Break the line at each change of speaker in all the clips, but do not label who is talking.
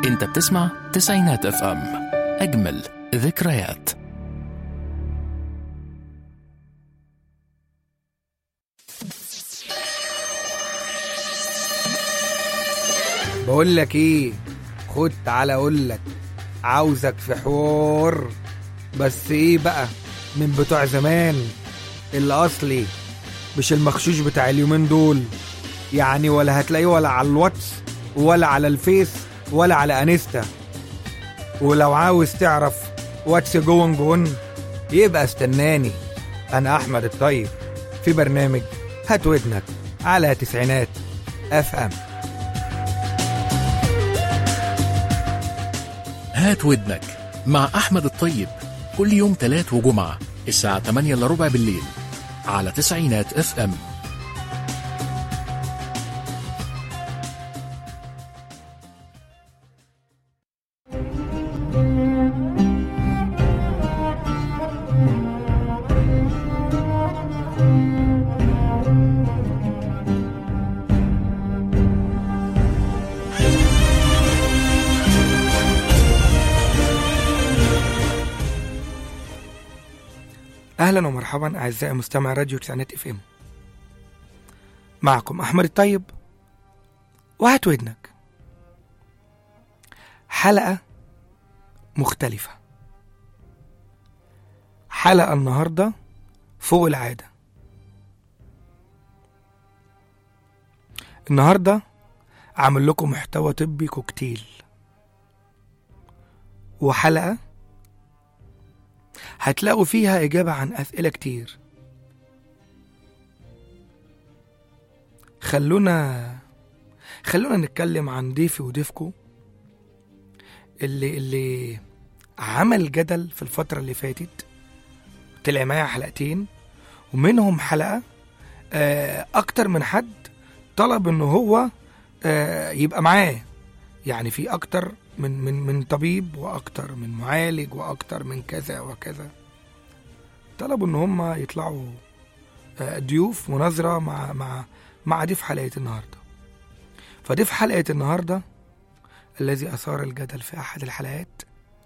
انت بتسمع تسعينات اف ام اجمل ذكريات
بقول لك ايه خد تعالى اقول لك عاوزك في حوار بس ايه بقى من بتوع زمان اللي اصلي مش المخشوش بتاع اليومين دول يعني ولا هتلاقيه ولا على الواتس ولا على الفيس ولا على انستا ولو عاوز تعرف واتس جون جون يبقى استناني انا احمد الطيب في برنامج هات ودنك على تسعينات اف ام
هات ودنك مع احمد الطيب كل يوم تلات وجمعة الساعة 8 الا ربع بالليل على تسعينات اف ام
اهلا ومرحبا اعزائي مستمع راديو تسعينات اف ام معكم احمد الطيب وهات ودنك حلقه مختلفه حلقه النهارده فوق العاده النهارده عامل لكم محتوى طبي كوكتيل وحلقه هتلاقوا فيها إجابة عن أسئلة كتير خلونا خلونا نتكلم عن ضيفي وضيفكو اللي اللي عمل جدل في الفترة اللي فاتت طلع معايا حلقتين ومنهم حلقة آه، أكتر من حد طلب إن هو آه، يبقى معاه يعني في أكتر من من من طبيب واكتر من معالج واكتر من كذا وكذا طلبوا ان هم يطلعوا آه، ضيوف مناظره مع مع مع ضيف حلقه النهارده فضيف حلقه النهارده الذي اثار الجدل في احد الحلقات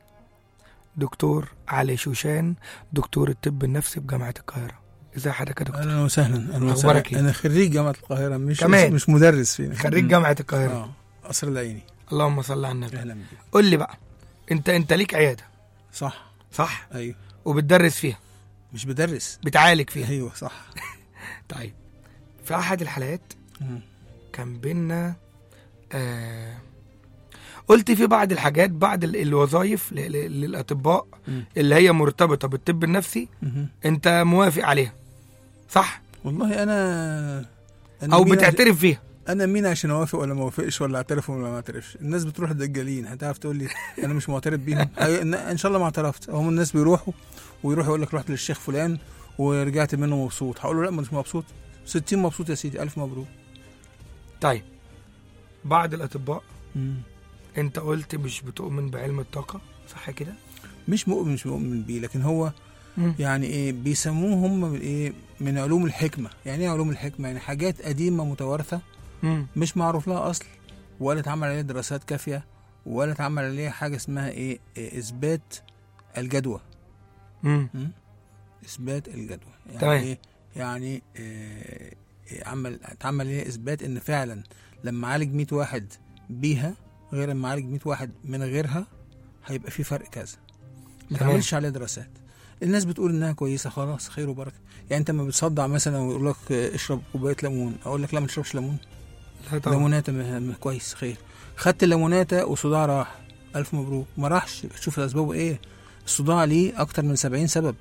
دكتور علي شوشان دكتور الطب النفسي بجامعه القاهره ازي حضرتك يا دكتور
اهلا وسهلا اهلا
أخبارك
وسهلا
إيه؟
انا خريج جامعه القاهره مش
كمان.
مش مدرس فينا
خريج جامعه القاهره
اه قصر العيني
اللهم صل على النبي
اهلا بيك
قول لي بقى انت انت ليك عياده
صح
صح
ايوه
وبتدرس فيها
مش بدرس
بتعالج فيها
ايوه صح
طيب في احد الحلقات
مم.
كان بينا آه قلت في بعض الحاجات بعض ال- الوظائف ل- ل- للاطباء
مم.
اللي هي مرتبطه بالطب النفسي
مهم.
انت موافق عليها صح
والله انا أنا
او
مين
بتعترف فيها
عش- انا مين عشان اوافق ولا ما اوافقش ولا اعترف ولا ما اعترفش الناس بتروح الدجالين هتعرف تقول لي انا مش معترف بيهم أي- ان إن شاء الله ما اعترفت هم الناس بيروحوا ويروح يقول لك رحت للشيخ فلان ورجعت منه مبسوط هقول له لا مش مبسوط 60 مبسوط يا سيدي الف مبروك
طيب بعض الاطباء
مم.
انت قلت مش بتؤمن بعلم الطاقه صح كده
مش مؤمن مش مؤمن بيه لكن هو
مم.
يعني ايه بيسموه هم ايه من علوم الحكمه يعني ايه علوم الحكمه يعني حاجات قديمه متوارثه
مم.
مش معروف لها اصل ولا اتعمل عليها دراسات كافيه ولا اتعمل عليها حاجه اسمها ايه, إيه اثبات الجدوى
مم.
م? اثبات الجدوى يعني
تمام.
ايه يعني إيه إيه عمل اتعمل عليها اثبات ان فعلا لما عالج 100 واحد بيها غير لما عالج 100 واحد من غيرها هيبقى في فرق كذا ما
تمام.
تعملش عليها دراسات الناس بتقول انها كويسه خلاص خير وبركه يعني انت لما بتصدع مثلا ويقول لك آه، اشرب كوبايه ليمون اقول لك لا ما تشربش ليمون
لا طبعا
ليموناتا م- م- كويس خير خدت الليموناتا وصداع راح الف مبروك ما راحش شوف اسبابه ايه الصداع ليه اكتر من 70 سبب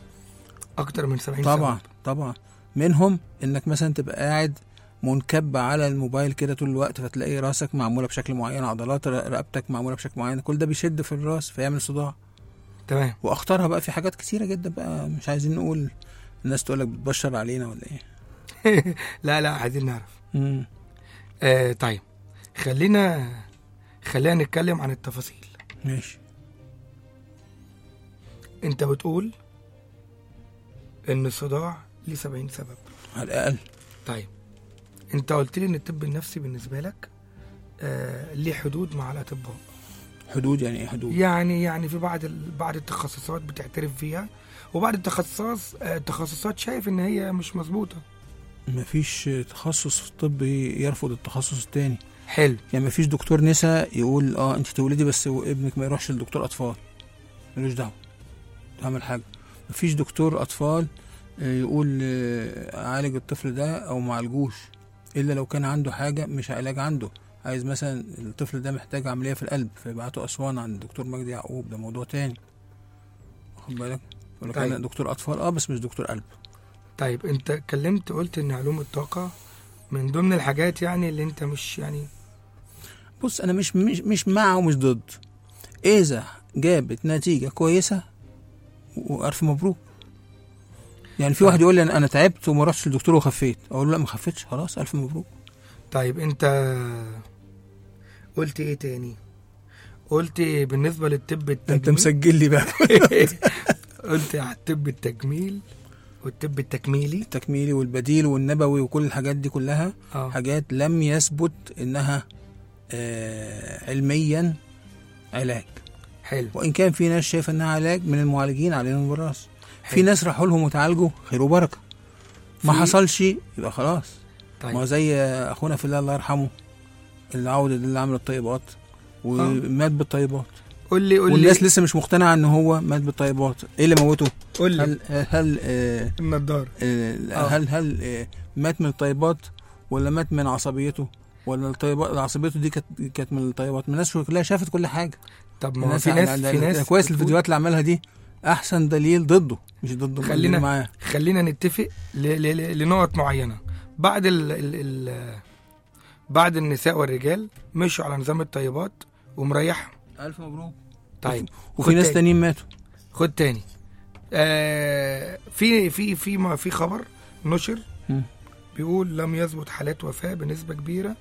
اكتر من 70
طبعا
سنة.
طبعا منهم انك مثلا تبقى قاعد منكب على الموبايل كده طول الوقت فتلاقي راسك معموله بشكل معين عضلات ر- رقبتك معموله بشكل معين كل ده بيشد في الراس فيعمل صداع
تمام
واخطرها بقى في حاجات كتيره جدا بقى مش عايزين نقول الناس تقول لك بتبشر علينا ولا ايه
لا لا عايزين نعرف
مم.
آه طيب خلينا خلينا نتكلم عن التفاصيل
ماشي
انت بتقول ان الصداع ليه 70 سبب
على الاقل
طيب انت قلت لي ان الطب النفسي بالنسبه لك آه ليه حدود مع الاطباء
حدود يعني ايه حدود
يعني يعني في بعض ال- بعض التخصصات بتعترف فيها وبعض التخصصات آه، التخصصات شايف ان هي مش مظبوطه
مفيش تخصص في الطب يرفض التخصص التاني
حلو
يعني مفيش دكتور نساء يقول اه انت تولدي بس ابنك ما يروحش لدكتور اطفال ملوش دعوه تعمل حاجه مفيش دكتور اطفال آه، يقول آه، عالج الطفل ده او ما عالجوش الا لو كان عنده حاجه مش علاج عنده عايز مثلا الطفل ده محتاج عمليه في القلب فيبعته اسوان عند الدكتور مجدي يعقوب ده موضوع تاني واخد بالك يقول لك
طيب.
انا دكتور اطفال اه بس مش دكتور قلب
طيب انت اتكلمت قلت ان علوم الطاقه من ضمن الحاجات يعني اللي انت مش يعني
بص انا مش مش مش مع ومش ضد اذا جابت نتيجه كويسه والف مبروك يعني في واحد يقول لي انا أنا تعبت وما رحتش للدكتور وخفيت اقول له لا ما خفتش خلاص الف مبروك
طيب انت قلت ايه تاني قلت بالنسبه للطب التجميل
انت مسجل لي بقى
قلت على الطب التجميل والطب التكميلي
التكميلي والبديل والنبوي وكل الحاجات دي كلها
اه
حاجات لم يثبت انها آه علميا علاج
حلو
وان كان في ناس شايفه انها علاج من المعالجين عليهم بالراس في
حلو.
ناس راحوا لهم وتعالجوا خير وبركه ما
في-
حصلش يبقى خلاص ما هو
طيب
زي اخونا في الله الله يرحمه اللي عودة اللي عمل الطيبات ومات بالطيبات
قول لي قول لي
والناس لسه مش مقتنعه ان هو مات بالطيبات ايه اللي موته
قول لي
هل هل آه
النضاره
آه
آه.
هل هل آه مات من الطيبات ولا مات من عصبيته ولا الطيبات عصبيته دي كانت كانت من الطيبات من الناس كلها شافت كل حاجه
طب ما هو
الناس
في ناس
يعني
في ناس
كويس
بتقول-
الفيديوهات اللي عملها دي احسن دليل ضده مش ضد اللي
خلينا-
معاه
خلينا نتفق ل... ل... ل... لنقط معينه بعد ال... ال... ال... بعد النساء والرجال مشوا على نظام الطيبات ومريحهم
الف مبروك
طيب
وفي
خد
ناس
تاني.
تانيين ماتوا
خد تاني آه في في في ما في خبر نشر
مم.
بيقول لم يثبت حالات وفاه بنسبه كبيره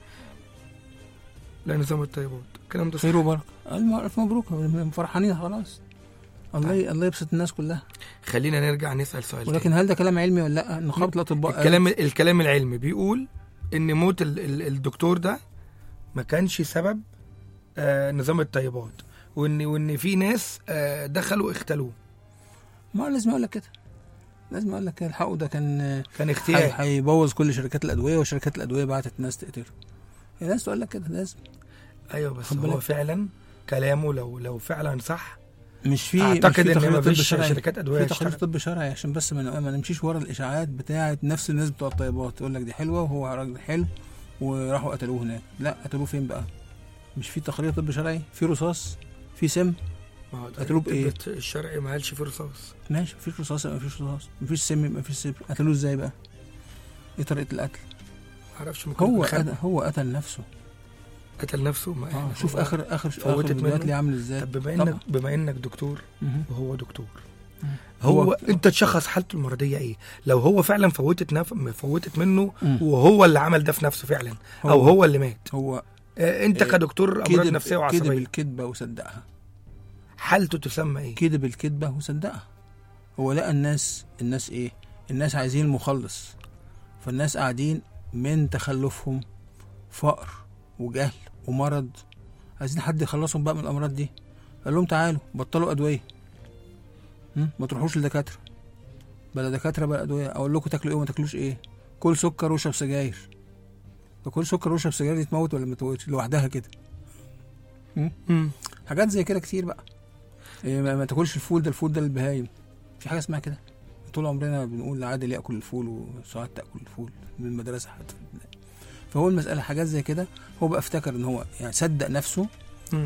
لنظام الطيبات الكلام ده صح
خير وبركه الم- الف مبروك فرحانين خلاص الله ي... الله يبسط الناس كلها
خلينا نرجع نسال سؤال تاني.
ولكن هل ده كلام علمي ولا لا نقابه الاطباء
الكلام الكلام العلمي بيقول ان موت ال... ال... الدكتور ده ما كانش سبب آه نظام الطيبات وان وان في ناس آه دخلوا اختلوه
ما لازم اقول لك كده لازم اقول لك كده الحقه ده كان
كان
هي-
اغتيال
هيبوظ كل شركات الادويه وشركات الادويه بعتت ناس تقتله هي ناس تقول لك كده لازم
ايوه بس
خد
هو
بالك.
فعلا كلامه لو لو فعلا صح
مش في
اعتقد
مش في
ان
تقرير طب
مفيش
شرعي.
شركات ادويه
في تقرير
اشتغلت
طب شرعي عشان بس ما ما نمشيش ورا الاشاعات بتاعه نفس الناس بتوع الطيبات يقول لك دي حلوه وهو راجل حلو وراحوا قتلوه هناك لا قتلوه فين بقى مش في تقرير طب شرعي في رصاص في سم
ما هو ده
قتلوه بإيه؟
الطب الشرعي ما قالش فيه رصاص
ماشي مفيش رصاص مفيش رصاص مفيش سم مفيش سم قتلوه ازاي بقى ايه طريقه القتل
ما اعرفش ممكن
هو
يكون خد-
قتل هو قتل نفسه
قتل نفسه ما
اه
يعني
شوف
هو-
اخر اخر
فوتت
اخر الفيديوهات
منه.
اللي عامل ازاي
طب بما
طبعا.
انك بما انك دكتور
مهم.
وهو دكتور
مم.
هو,
هو-
انت تشخص حالته المرضيه ايه لو هو فعلا فوتت نف... فوتت منه
مم.
وهو اللي عمل ده في نفسه فعلا او هو اللي مات
هو
آه انت
آه،
كدكتور امراض
كذب
نفسيه
كذب
وعصبيه
الكذبه وصدقها
حالته تسمى ايه
كذب الكذبه وصدقها هو لقى الناس الناس ايه الناس عايزين مخلص فالناس قاعدين من تخلفهم فقر وجهل ومرض عايزين حد يخلصهم بقى من الامراض دي قال لهم تعالوا بطلوا ادويه م? ما تروحوش لدكاتره بلا دكاتره بلا ادويه اقول لكم تاكلوا ايه وما تاكلوش ايه كل سكر واشرب سجاير كل سكر واشرب سجاير دي تموت ولا ما تموتش لوحدها كده
مم.
حاجات زي كده كتير بقى إيه ما, ما تاكلش الفول ده الفول ده للبهايم في حاجه اسمها كده طول عمرنا بنقول لعادل ياكل الفول وسعاد تاكل الفول من المدرسه حتى في البداية. فهو المساله حاجات زي كده هو بقى افتكر ان هو يعني صدق نفسه
مم.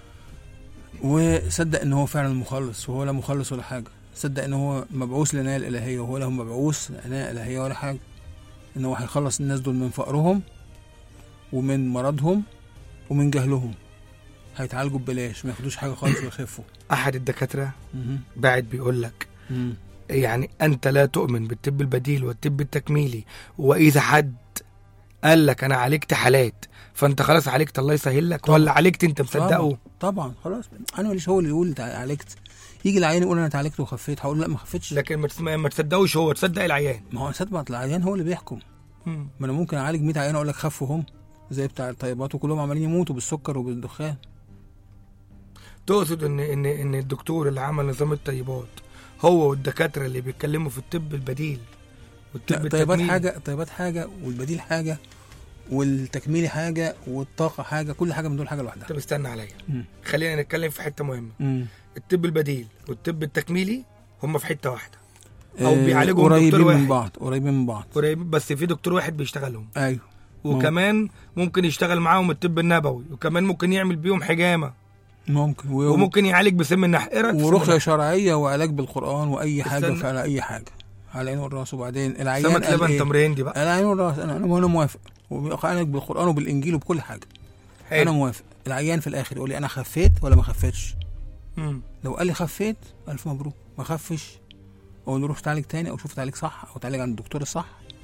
وصدق ان هو فعلا مخلص وهو لا مخلص ولا حاجه صدق ان هو مبعوث للعنايه الالهيه وهو لا مبعوث لعنايه الهيه ولا حاجه ان هو هيخلص الناس دول من فقرهم ومن مرضهم ومن جهلهم هيتعالجوا ببلاش ما ياخدوش حاجه خالص ويخفوا
احد الدكاتره
مهم.
بعد بيقول لك
مم.
يعني انت لا تؤمن بالطب البديل والطب التكميلي واذا حد قال لك انا عالجت حالات فانت خلاص عالجت الله يسهل لك
طبعا.
ولا عالجت انت مصدقه
طبعا طبعا خلاص انا ماليش هو اللي يقول تع- عالجت يجي العيان يقول انا اتعالجت وخفيت هقول له لا ما خفتش
لكن ما تسم- ما تصدقوش هو تصدق العيان
ما هو صدق العيان هو اللي بيحكم
مم.
ما انا ممكن اعالج 100 عيان اقول لك خفوا هم زي بتاع الطيبات وكلهم عمالين يموتوا بالسكر وبالدخان
تقصد ان ان ان الدكتور اللي عمل نظام الطيبات هو والدكاتره اللي بيتكلموا في الطب البديل والطب
لا طيبات
التكميلي.
حاجه طيبات حاجه والبديل حاجه والتكميلي حاجه والطاقه حاجه كل حاجه من دول حاجه لوحدها
طب استنى عليا
مم.
خلينا نتكلم في حته مهمه
مم.
الطب البديل والطب التكميلي هم في حته واحده او
آه،
بيعالجهم دكتور
قريبين
واحد
من بعض قريبين من بعض
قريب بس في دكتور واحد بيشتغلهم
ايوه
وكمان ممكن يشتغل معاهم الطب النبوي وكمان ممكن يعمل بيهم حجامه
ممكن و...
وممكن يعالج بسم النح ايه رايك في سم
ورقيه
النح؟
شرعيه وعلاج بالقران واي حاجه
استنى.
فعلى اي حاجه على عين والراس وبعدين العيان
سمك
قال
لبن
إيه؟
تمرين دي بقى
انا عين والراس انا انا أنا موافق وعالج بالقران وبالانجيل وبكل حاجه انا
حلو
موافق العيان في الاخر يقول لي انا خفيت ولا ما خفيتش
مم.
لو قال لي خفيت الف مبروك ما خفش اقول له روح تعالج تاني او شوف تعالج صح او تعالج عند الدكتور الصح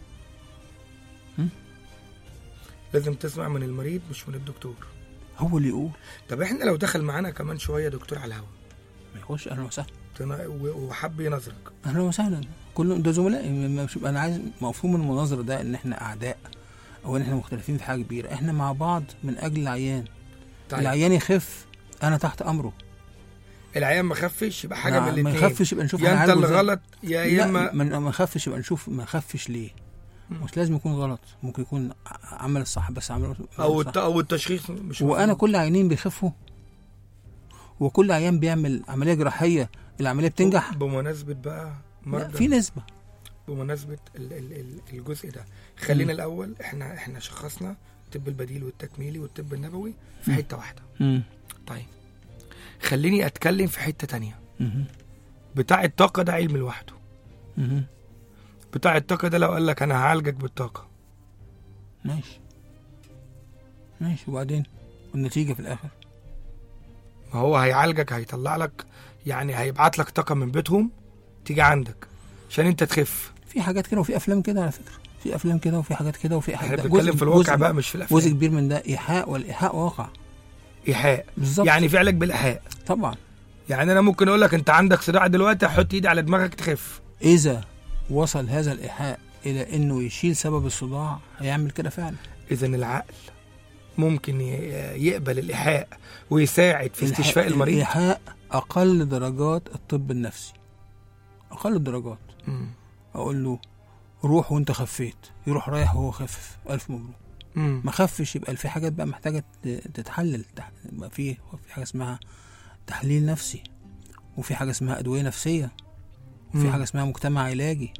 لازم تسمع من المريض مش من الدكتور
هو اللي يقول
طب احنا لو دخل معانا كمان شويه دكتور على الهوا
ما يخش اهلا وسهلا
تنا- و- وحب ينظرك
اهلا وسهلا كل ده زملائي ما- مش- انا عايز مفهوم المناظره ده ان احنا اعداء او ان احنا مختلفين في حاجه كبيره احنا مع بعض من اجل العيان
طيب
العيان يخف انا تحت امره
العيان ما خفش يبقى حاجه
ما-
من
ما
الاثنين
يخفش يبقى نشوف
يا انت
هنعالجه
اللي
إزاي.
غلط يا يا
لا
اما
ما ما خفش يبقى نشوف ما خفش ليه
مم.
مش لازم يكون غلط ممكن يكون ع- عمل الصح بس عمل
او
الصح.
الت- او التشخيص مش
وانا
مظبوط.
كل عيانين بيخفوا وكل عيان بيعمل عمليه جراحيه العمليه بتنجح
بمناسبه بقى
لا
مرضى
في نسبه
بمناسبه ال- ال- ال- الجزء ده خلينا الاول احنا احنا شخصنا الطب البديل والتكميلي والطب النبوي في
مم.
حته واحده
مم.
طيب خليني اتكلم في حته تانية
مم.
بتاع الطاقه ده علم لوحده
مم.
بتاع الطاقه ده لو قال لك انا هعالجك بالطاقه
ماشي ماشي وبعدين والنتيجه في الاخر
ما هو هيعالجك هيطلع لك يعني هيبعت لك طاقه من بيتهم تيجي عندك عشان انت تخف
في حاجات كده وفي افلام كده على فكره في افلام كده وفي حاجات كده وفي
احنا
حاجات
بنتكلم في الواقع
جزء-
بقى مش في الافلام
جزء كبير من ده ايحاء والايحاء واقع
ايحاء
بالظبط
يعني في علاج بالايحاء
طبعا
يعني انا ممكن اقول لك انت عندك صداع دلوقتي احط ايدي على دماغك تخف
اذا وصل هذا الايحاء الى انه يشيل سبب الصداع هيعمل كده فعلا
اذا العقل ممكن ي- يقبل الايحاء ويساعد في استشفاء
الإيحاء-
المريض
الايحاء اقل درجات الطب النفسي اقل الدرجات
مم.
اقول له روح وانت خفيت يروح رايح وهو خفف الف مبروك
مم.
ما خفش يبقى في حاجات بقى محتاجه ت- تتحلل تح- يبقى في في حاجه اسمها تحليل نفسي وفي حاجه اسمها ادويه نفسيه وفي
مم.
حاجه اسمها مجتمع علاجي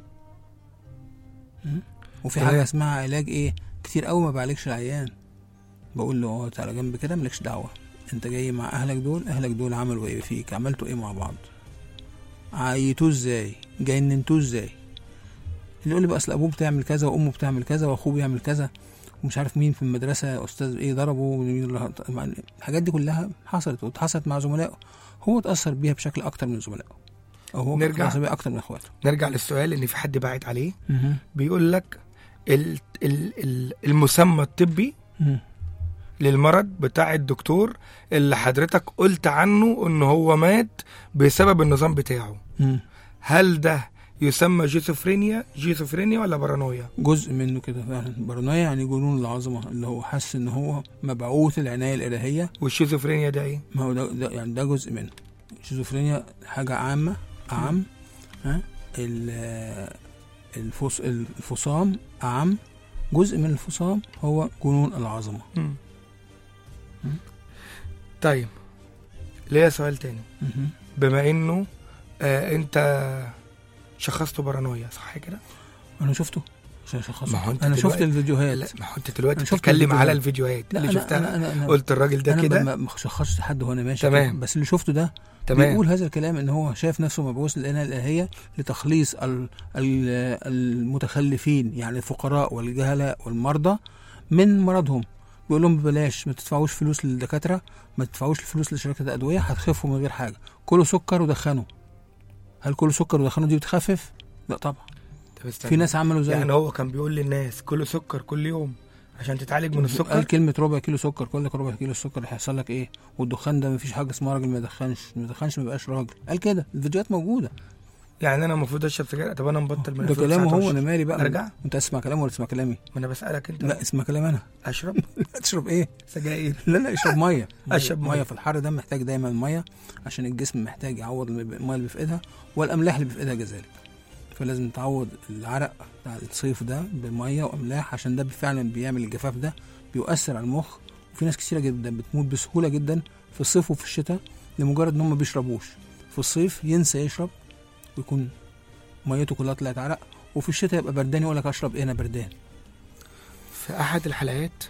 م? وفي
تمام.
حاجه اسمها علاج ايه كتير قوي ما بعالجش العيان بقول له اه تعالى جنب كده مالكش دعوه انت جاي مع اهلك دول اهلك دول عملوا ايه فيك عملتوا ايه مع بعض عيتوه ازاي جننتوه ازاي اللي يقول لي بقى اصل ابوه بتعمل كذا وامه بتعمل كذا واخوه بيعمل كذا ومش عارف مين في المدرسه استاذ ايه ضربه ومين اللي هط- مع- الحاجات دي كلها حصلت واتحصلت مع زملائه هو اتاثر بيها بشكل اكتر من زملائه او هو
نرجع.
اتاثر بيها اكتر من اخواته
نرجع للسؤال ان في حد باعت عليه بيقول لك ال ال ال المسمى الطبي
مم.
للمرض بتاع الدكتور اللي حضرتك قلت عنه ان هو مات بسبب النظام بتاعه
مم.
هل ده يسمى جيزوفرينيا جيزوفرينيا ولا بارانويا
جزء منه كده فعلا بارانويا يعني جنون العظمه اللي هو حس ان هو مبعوث العنايه الالهيه
والشيزوفرينيا ده ايه
ما هو ده, ده يعني ده جزء منه الشيزوفرينيا حاجه عامه اعم ها ال- الفص الفصام اعم جزء من الفصام هو جنون العظمه
مم.
مم.
طيب ليا سؤال تاني
مهم.
بما انه آه انت شخصته بارانويا صح كده؟
انا شفته عشان أشخصه.
ما هو أنت
انا شفت
دلوقتي-
الفيديوهات
لا ما هو انت دلوقتي
أنا شفت
بتتكلم
الفيديوهات.
على الفيديوهات
لا
اللي
انا
شفتها
انا انا, أنا
قلت الراجل ده
انا
كده
ما ما شخصتش حد وانا ماشي
تمام.
كده، بس اللي شفته ده
تمام
بيقول هذا الكلام ان هو شايف نفسه مبعوث للعنايه الالهيه لتخليص ال- ال- المتخلفين يعني الفقراء والجهلاء والمرضى من مرضهم بيقول لهم ببلاش ما تدفعوش فلوس للدكاتره ما تدفعوش الفلوس لشركه الادويه هتخفوا من غير حاجه كلوا سكر ودخنوا هل كلوا سكر ودخنوا دي بتخفف لا طبعا
طب استنى.
في ناس عملوا زي
يعني هو كان بيقول للناس كلوا سكر كل يوم عشان تتعالج من
قال
السكر
كلمة ربع كيلو سكر كل لك ربع كيلو سكر هيحصل لك ايه والدخان ده مفيش حاجة اسمها راجل ما يدخنش ما يدخنش ما يبقاش راجل قال كده الفيديوهات موجودة
يعني انا المفروض اشرب سجاير طب انا مبطل من
ده كلامه هو
2019.
انا مالي بقى
أرجع؟
انت اسمع كلامه ولا تسمع كلامي
ما انا بسالك انت
لا اسمع كلام انا
اشرب
لا تشرب ايه
سجاير
لا لا اشرب ميه
أشرب
ميه
مية.
في الحر ده محتاج دايما ميه عشان الجسم محتاج يعوض الميه اللي بيفقدها والاملاح اللي بيفقدها كذلك فلازم تعوض العرق بتاع الصيف ده بميه واملاح عشان ده فعلا بيعمل الجفاف ده بيؤثر على المخ وفي ناس كتيره جدا بتموت بسهوله جدا في الصيف وفي الشتاء لمجرد ان هم ما بيشربوش في الصيف ينسى يشرب ويكون ميته كلها طلعت عرق وفي الشتاء يبقى بردان يقول لك اشرب ايه انا بردان
في احد الحلقات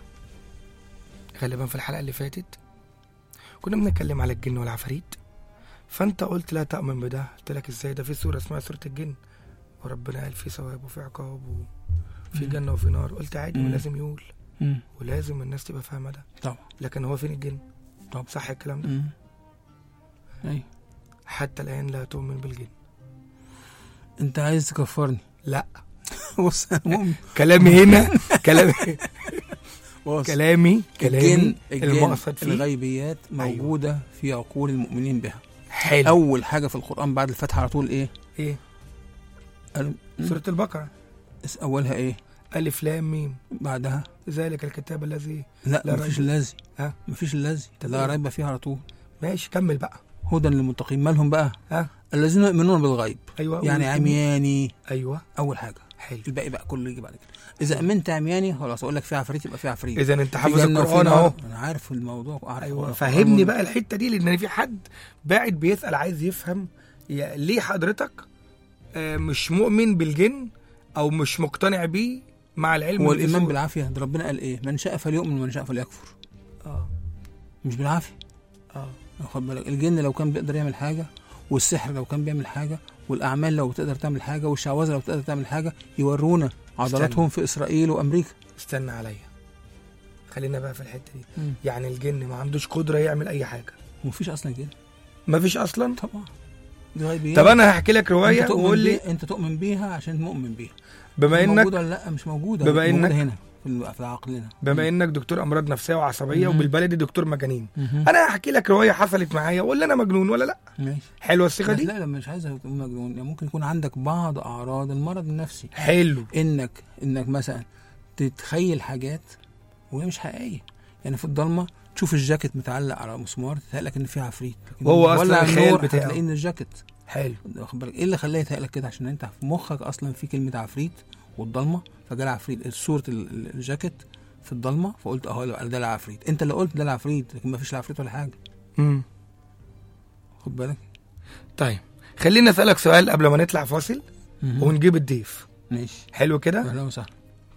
غالبا في الحلقه اللي فاتت كنا بنتكلم على الجن والعفاريت فانت قلت لا تؤمن بده قلت لك ازاي ده في سوره اسمها سوره الجن وربنا قال في ثواب وفي عقاب وفي
مم.
جنه وفي نار قلت عادي
مم.
ولازم يقول
مم.
ولازم الناس تبقى فاهمه ده
طبعا
لكن هو فين الجن
طبعا.
صح الكلام ده
مم. ايوه
حتى الان لا تؤمن بالجن
انت عايز تكفرني
لا
بص انا مؤمن
كلامي هنا كلامي
بص
كلامي كلامي
الجن الجن
المقصد فيه
الغيبيات موجوده في عقول المؤمنين بها
حلو
اول حاجه في القران بعد الفتح على طول ايه
ايه
قال-
سوره البقره
اس- اولها ايه
الف لام ميم
بعدها
ذلك الكتاب الذي
لا,
لا
مفيش
ريب.
الذي
ها؟
مفيش الذي لا ريب فيها على طول
ماشي كمل بقى
هدى للمتقين مالهم بقى
ها
الذين يؤمنون بالغيب
ايوه
يعني
قول.
عمياني
ايوه
اول حاجه
حلو
الباقي بقى كله يجي بعد كده اذا امنت عمياني خلاص اقول لك في عفاريت يبقى في عفريت
اذا انت
في
حافظ
جنة وفي
القران
نار.
اهو
انا عارف الموضوع عارف
ايوه
القرآن.
فهمني بقى الحته دي لان في حد باعت بيسال عايز يفهم يا- ليه حضرتك آه، مش مؤمن بالجن او مش مقتنع بيه مع العلم
هو
إن في
الايمان
سوء.
بالعافيه ده ربنا قال ايه من شاء فليؤمن ومن شاء فليكفر
اه
مش بالعافيه
اه
خد بالك الجن لو كان بيقدر يعمل حاجه والسحر لو كان بيعمل حاجه والاعمال لو بتقدر تعمل حاجه والشعوذه لو بتقدر تعمل حاجه يورونا عضلاتهم في اسرائيل وامريكا
استنى عليا خلينا بقى في الحته دي
مم.
يعني الجن ما عندوش قدره يعمل اي حاجه
ومفيش اصلا كده
مفيش اصلا
طبعا دي غيبيات
طب انا هحكي لك روايه
انت تؤمن
وقول لي
بي... انت تؤمن بيها عشان مؤمن بيها
بما انك
موجوده ولا لا مش موجوده
بما
موجودة
إنك-
هنا في ال- في عقلنا
بما انك دكتور امراض نفسيه وعصبيه
مم.
وبالبلدي دكتور مجانين
مهم.
انا هحكي لك روايه حصلت معايا وقول لي انا مجنون ولا لا
ماشي
حلوه الصيغه
لا
دي
لا لا مش عايز تكون مجنون يعني ممكن يكون عندك بعض اعراض المرض النفسي
حلو
انك انك مثلا تتخيل حاجات وهي مش حقيقيه يعني في الضلمه تشوف الجاكيت متعلق على مسمار تتهيألك ان في عفريت لكن
وهو
ولع
أصلاً الخيال
النور
بتاعه.
هتلاقي ان الجاكيت
حلو
واخد بالك ايه اللي خلاه يتهيألك كده عشان انت في مخك اصلا في كلمه عفريت والضلمه فجال عفريت صوره ال- ال- الجاكيت في الضلمه فقلت اهو ده العفريت انت اللي قلت ده العفريت لكن ما فيش العفريت ولا حاجه
امم
خد بالك
طيب خليني اسالك سؤال قبل ما نطلع فاصل
مهم.
ونجيب الضيف
ماشي
حلو كده
اهلا وسهلا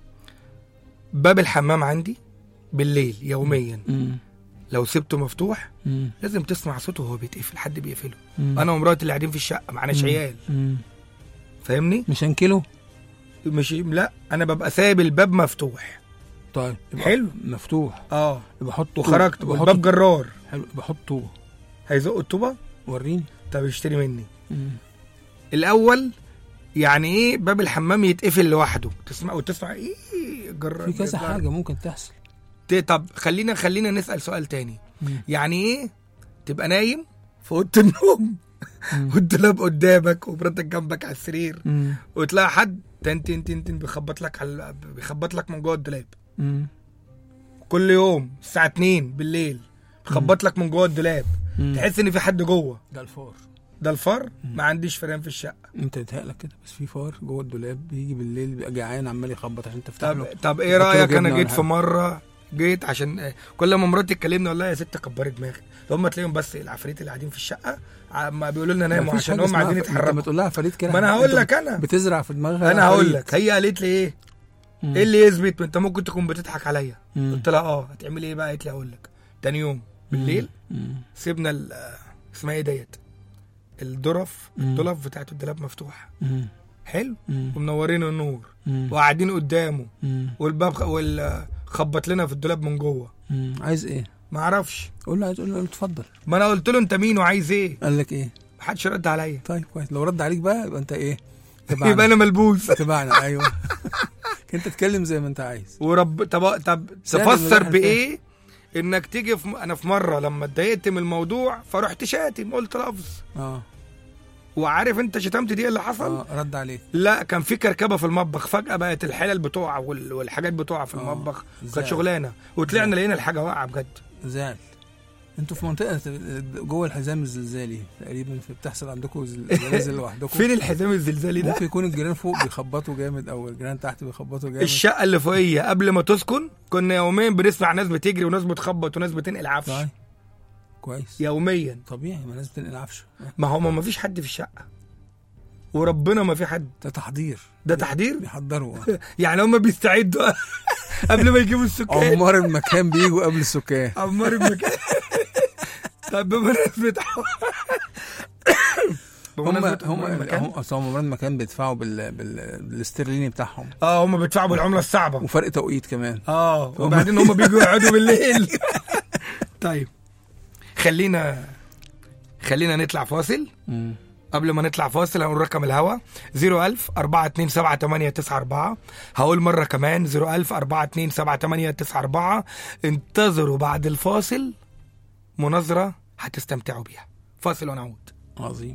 باب الحمام عندي بالليل يوميا
مم.
لو سبته مفتوح
مم.
لازم تسمع صوته وهو بيتقفل حد بيقفله
مم.
انا ومراتي اللي قاعدين في الشقه معناش
مم.
عيال
مم.
فاهمني
مش هنكله
مش لا انا ببقى سايب الباب مفتوح
طيب يبقى
حلو.
مفتوح
اه
يبقى حط
وخرجت
يبقى
والباب
حط
جرار
حلو يبقى حط طوبه
هيزق الطوبه
وريني
طب اشتري مني
مم.
الاول يعني ايه باب الحمام يتقفل لوحده تسمع وتسمع ايه جرار
في كذا
جرار.
حاجه ممكن تحصل
ت- طب خلينا خلينا نسال سؤال تاني
مم.
يعني ايه تبقى نايم في اوضه النوم
مم.
والدولاب قدامك ومراتك جنبك على السرير
مم.
وتلاقي حد تن تن تن تن بيخبط لك على بيخبط لك من جوه الدولاب
مم.
كل يوم الساعه 2 بالليل بيخبط لك من جوه الدولاب
مم.
تحس ان في حد جوه
ده الفار
ده الفار ما عنديش فران في الشقه
انت يتهيألك كده بس في فار جوه الدولاب بيجي بالليل بيبقى جعان عمال يخبط عشان تفتح
طب
له
طب ايه
يحط له
رايك
جبنة
انا
ولا
جيت في
حاجة.
مره جيت عشان آه، كل ما مراتي تكلمني والله يا ست كبري دماغك هم تلاقيهم بس العفاريت اللي قاعدين في الشقه ع- ما بيقولوا لنا ناموا
مفيش
عشان
حاجة
هم
اسمها
عايزين
ف- انت ما
يتحركوا
تقول لها فريد كده
ما انا هقول
انت
لك انا
بتزرع في دماغها
انا هقول
فريد.
لك هي قالت لي ايه
مم.
ايه اللي يثبت انت ممكن تكون بتضحك عليا
مم.
قلت لها اه هتعملي ايه بقى قالت لي هقول لك تاني يوم بالليل
مم.
سيبنا ال- آه، اسمها ايه ديت الدرف
مم.
الدلف بتاعت الدولاب مفتوح
مم.
حلو
مم.
ومنورين النور
مم.
وقاعدين قدامه
مم.
والباب خ... وال... آه، خبط لنا في الدولاب من جوه
مم. عايز ايه؟
ما اعرفش
قول له عايز قول له اتفضل
ما انا قلت له انت مين وعايز ايه
قال لك ايه؟
محدش رد عليا
طيب كويس لو رد عليك بقى يبقى انت ايه؟
يبقى انا ملبوس
تبعنا ايوه انت تتكلم زي ما انت عايز
ورب طب طب
سهل
تفسر
الواحد
بايه انك تيجي في م... انا في مره لما اتضايقت من الموضوع فرحت شاتم قلت لفظ
اه
وعارف انت شتمت دي إيه اللي حصل
اه رد عليك
لا كان في كركبه في المطبخ فجاه بقت الحلل بتقع وال- والحاجات بتقع في
آه.
المطبخ
زعل.
كانت شغلانه وطلعنا لقينا الحاجه واقعه بجد
زعل انتوا في منطقه جوه الحزام الزلزالي تقريبا في- بتحصل عندكم زل- زلازل لوحدكم
فين الحزام الزلزالي ده
ممكن يكون الجيران فوق بيخبطوا جامد او الجيران تحت بيخبطوا جامد
الشقه اللي فوقيه قبل ما تسكن كنا يوميا بنسمع ناس بتجري وناس بتخبط وناس بتنقل عفش
طيب كويس
يوميا
طبيعي ما الناس بتنقل عفشه
ما هو ما فيش حد في الشقه وربنا ما في حد
ده تحضير
ده تحضير
بيحضروا آه.
يعني هم بيستعدوا قبل ما يجيبوا السكان
عمار المكان بيجوا قبل السكان
عمار المكان طب بمناسبة
هم
بمناسبة
هم
عمار المكان
هم اصل هم عمار المكان بيدفعوا بال... بال... بالاسترليني بتاعهم
اه هم بيدفعوا بالعملة الصعبة
وفرق توقيت كمان
اه وبعدين هم بيجوا يقعدوا بالليل طيب خلينا خلينا نطلع فاصل
مم.
قبل ما نطلع فاصل هنقول رقم الهوا 01000 427 هقول مرة كمان 01000 427 انتظروا بعد الفاصل مناظرة هتستمتعوا بيها فاصل ونعود
عظيم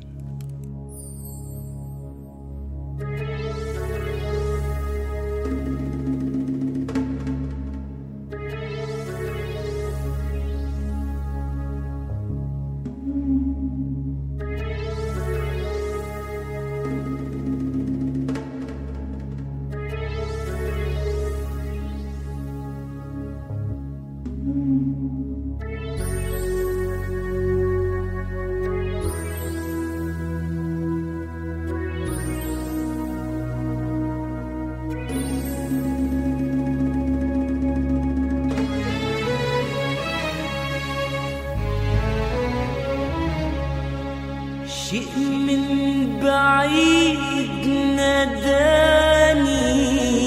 شيء من بعيد ناداني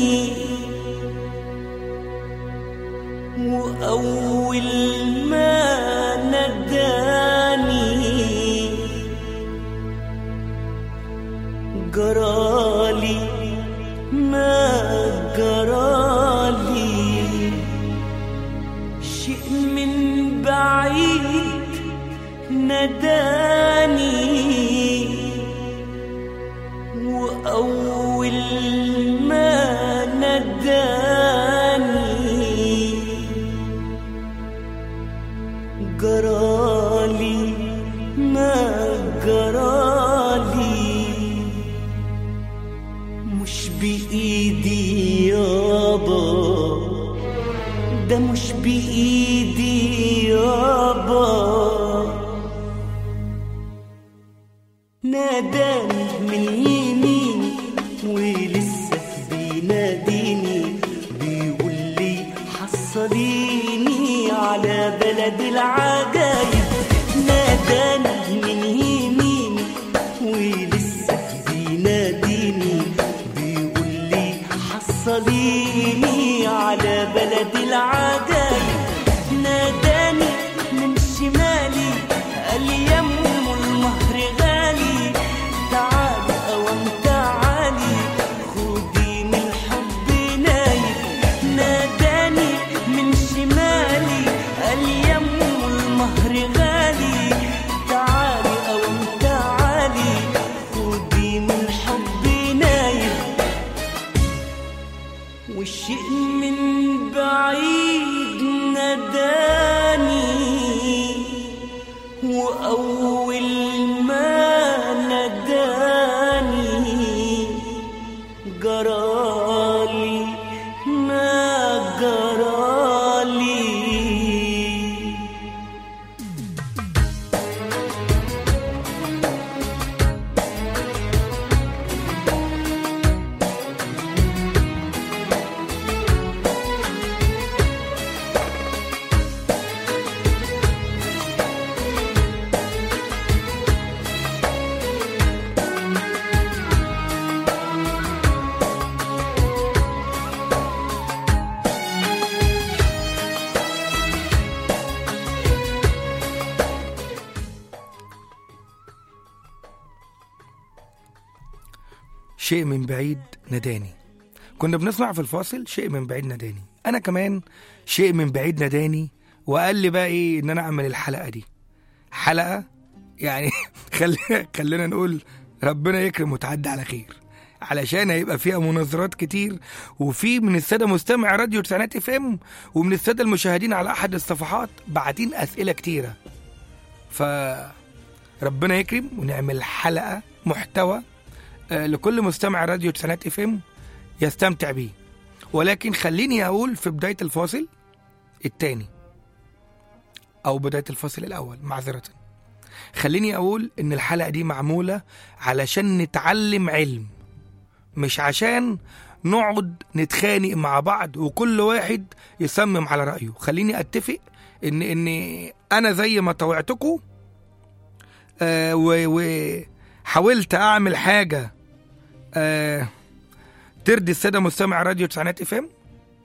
وأول ما ناداني جرالي ما جرالي شيء من بعيد ناداني وأول ما ناداني جرالي ما جرالي مش بإيدي يابا ده مش بإيدي يابا ناداني من يمين ولسه بيناديني بيقول لي حصليني على بلد العجايب ناداني من يمين ولسه بيناديني بيقول لي حصليني على بلد العجايب ناداني من شمالي قال لي يا ام المهر غالي تعالي اوام تعالي خدي من الحب نايم ناداني من شمالي قال لي يا ام المهر غالي تعالي اوام تعالي خدي من الحب نايم والشيء من بعيد ناداني وأول ما ناداني جرالي ما جرالي
شيء من بعيد ناداني كنا بنسمع في الفاصل شيء من بعيد ناداني انا كمان شيء من بعيد ناداني وقال لي بقى ايه ان انا اعمل الحلقه دي حلقه يعني خلينا خلينا نقول ربنا يكرم وتعدي على خير علشان هيبقى فيها مناظرات كتير وفي من الساده مستمع راديو تسعينات اف ام ومن الساده المشاهدين على احد الصفحات باعتين اسئله كتيره ف ربنا يكرم ونعمل حلقه محتوى آه، لكل مستمع راديو تسعينات اف ام يستمتع بيه ولكن خليني اقول في بدايه الفاصل الثاني او بدايه الفاصل الاول معذره خليني اقول ان الحلقه دي معموله علشان نتعلم علم مش عشان نقعد نتخانق مع بعض وكل واحد يصمم على رايه خليني اتفق ان ان انا زي ما طوعتكم آه وحاولت اعمل حاجه آه ترضي الساده مستمع راديو تسعينات اف ام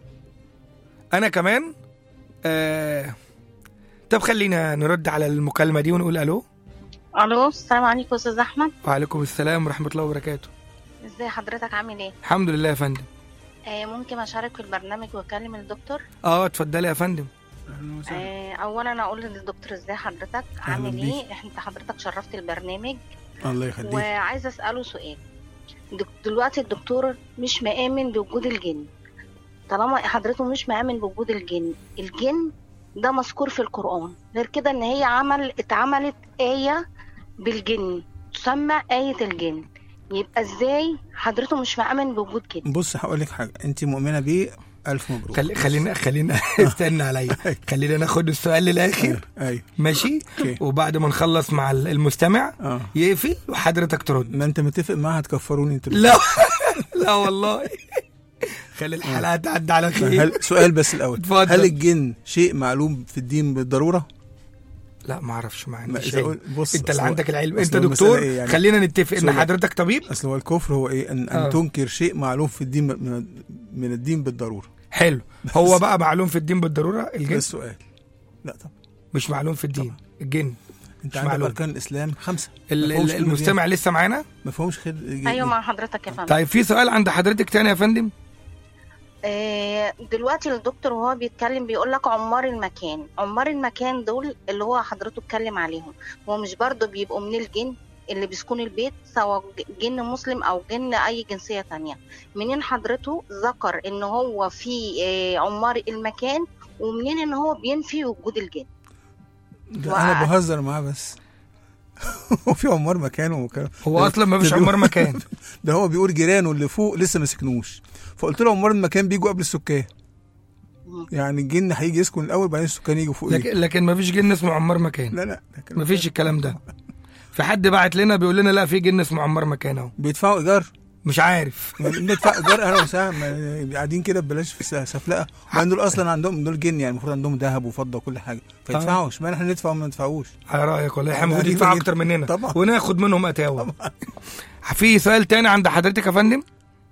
انا كمان آه طب خلينا نرد على المكالمه دي ونقول الو
الو السلام عليكم استاذ احمد
وعليكم السلام ورحمه الله وبركاته
ازاي حضرتك عامل ايه
الحمد لله يا فندم
آه ممكن اشارك في البرنامج واكلم الدكتور
اه اتفضلي يا فندم
أهلاً وسهلاً.
آه اولا اقول للدكتور ازاي حضرتك عامل
بيك.
ايه انت حضرتك شرفت البرنامج
الله يخليك
وعايزه اساله سؤال دك- دلوقتي الدكتور مش مآمن بوجود الجن طالما حضرته مش مآمن بوجود الجن الجن ده مذكور في القرآن غير كده ان هي عمل اتعملت آية بالجن تسمى آية الجن يبقى ازاي حضرته مش مآمن بوجود جن
بص هقول لك حاجه انت مؤمنه بيه الف مبروك
خلي خلينا خلينا استنى عليا خلينا ناخد السؤال للاخر
ايوه ايوه
ماشي
اوكي
وبعد ما نخلص مع المستمع
اه
يقفل وحضرتك ترد
ما انت متفق معاها هتكفروني انت
لا لا والله خلي الحلقه تعدي على خير
هل سؤال بس الاول
اتفضل.
هل الجن شيء معلوم في الدين بالضروره؟
لا ما اعرفش ما
ما
عنديش
إذا
علم.
قل- بص
انت اللي
أصل هو-
عندك العلم
أصل
انت
هو المسألة
دكتور
إيه يعني؟
خلينا نتفق ان
أصل هو-
حضرتك طبيب
اصل هو الكفر هو ايه ان,
آه.
أن تنكر شيء معلوم في الدين من, من الدين بالضروره
حلو هو بقى معلوم في الدين بالضروره
ده
الجن
السؤال لا طبعا
مش معلوم في الدين الجن
انت
مش
عندك
معلوم.
اركان الاسلام خمسه
ال-
ما فيهمش
ال-
كلمة
المستمع لسه معانا
دين. ما فيهمش خير
ايوه مع حضرتك يا فندم
طيب في سؤال عند حضرتك تاني يا فندم
آه، دلوقتي الدكتور وهو بيتكلم بيقول لك عمار المكان عمار المكان دول اللي هو حضرته اتكلم عليهم هو مش برضه بيبقوا من الجن اللي بيسكنوا البيت سواء جن مسلم او جن اي جنسية تانية منين حضرته ذكر ان هو في آه، عمار المكان ومنين ان هو بينفي وجود الجن
ده انا بهزر معاه بس وفي عمار مكانه وكان
هو اصلا ما فيش
ده
عمار مكان
ده هو بيقول جيرانه اللي فوق لسه ما سكنوش فقلت له عمار المكان بيجوا قبل السكان
مم.
يعني الجن هيجي يسكن الاول بعدين السكان يجوا فوق
لكن لكن ما فيش جن اسمه عمار مكان
لا لا لكن
ما فيش الكلام ده في حد بعت لنا بيقول لنا لا في جن اسمه عمار مكان اهو
بيدفعوا ايجار
مش عارف
ندفع ايجار اهلا وسهلا ما- قاعدين كده ببلاش في س- سفلقه وبعدين دول اصلا عندهم دول جن يعني المفروض عندهم ذهب وفضه وكل حاجه فيدفعوا اشمعنى احنا ندفع وما ندفعوش
على رايك والله احنا المفروض
يعني
يدفعوا
يجي-
اكتر مننا
طبعا.
وناخد منهم اتاوه في سؤال تاني عند حضرتك يا فندم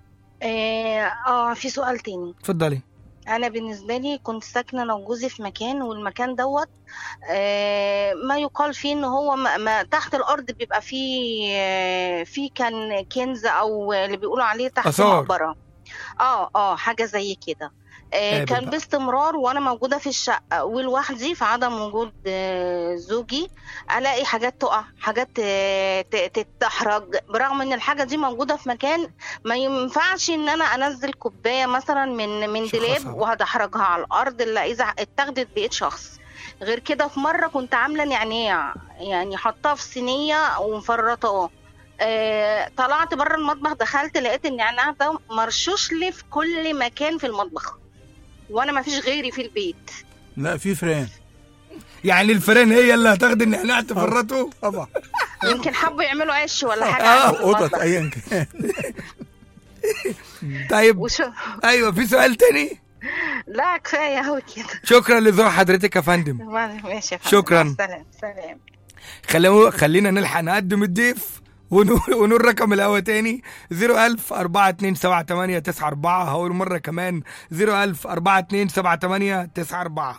اه آه، في سؤال تاني
اتفضلي
انا بالنسبه لي كنت ساكنه انا وجوزي في مكان والمكان دوت آه، ما يقال فيه ان هو ما ما تحت الارض بيبقى فيه آه، في كان كنز او اللي بيقولوا عليه تحت
آثار.
مقبره اه اه حاجه زي كده آه،
قابل
كان
بقى.
باستمرار وانا موجوده في الشقه ولوحدي في عدم وجود آه، زوجي الاقي حاجات تقع حاجات آه، ت- تتحرج برغم ان الحاجه دي موجوده في مكان ما ينفعش ان انا انزل كوبايه مثلا من من
شوفها
دولاب
صعب.
وهدحرجها على الارض الا اذا اتاخدت بايد شخص غير كده في مره كنت عامله نعناع يعني حطاه في صينيه ومفرطاه آه طلعت بره المطبخ دخلت لقيت النعناع ده مرشوش لي في كل مكان في المطبخ وانا ما فيش غيري في البيت
لا في فران
يعني الفيران هي اللي هتاخد النعناع تفرطه
طبعا
يمكن حبوا يعملوا عش ولا حاجه
آه،
عندي في
قطط
المطبخ.
ايا كان
طيب
وشو...
ايوه في سؤال تاني
لا كفايه قوي كده
شكرا لذوق حضرتك يا فندم
ماشي يا فندم.
شكراً.
مع السلامه سلام
خلينا خلينا نلحق نقدم الضيف ونقول ونقول رقم الهوا تاني 01000 4278 94 هقول مرة كمان 01000 4278 94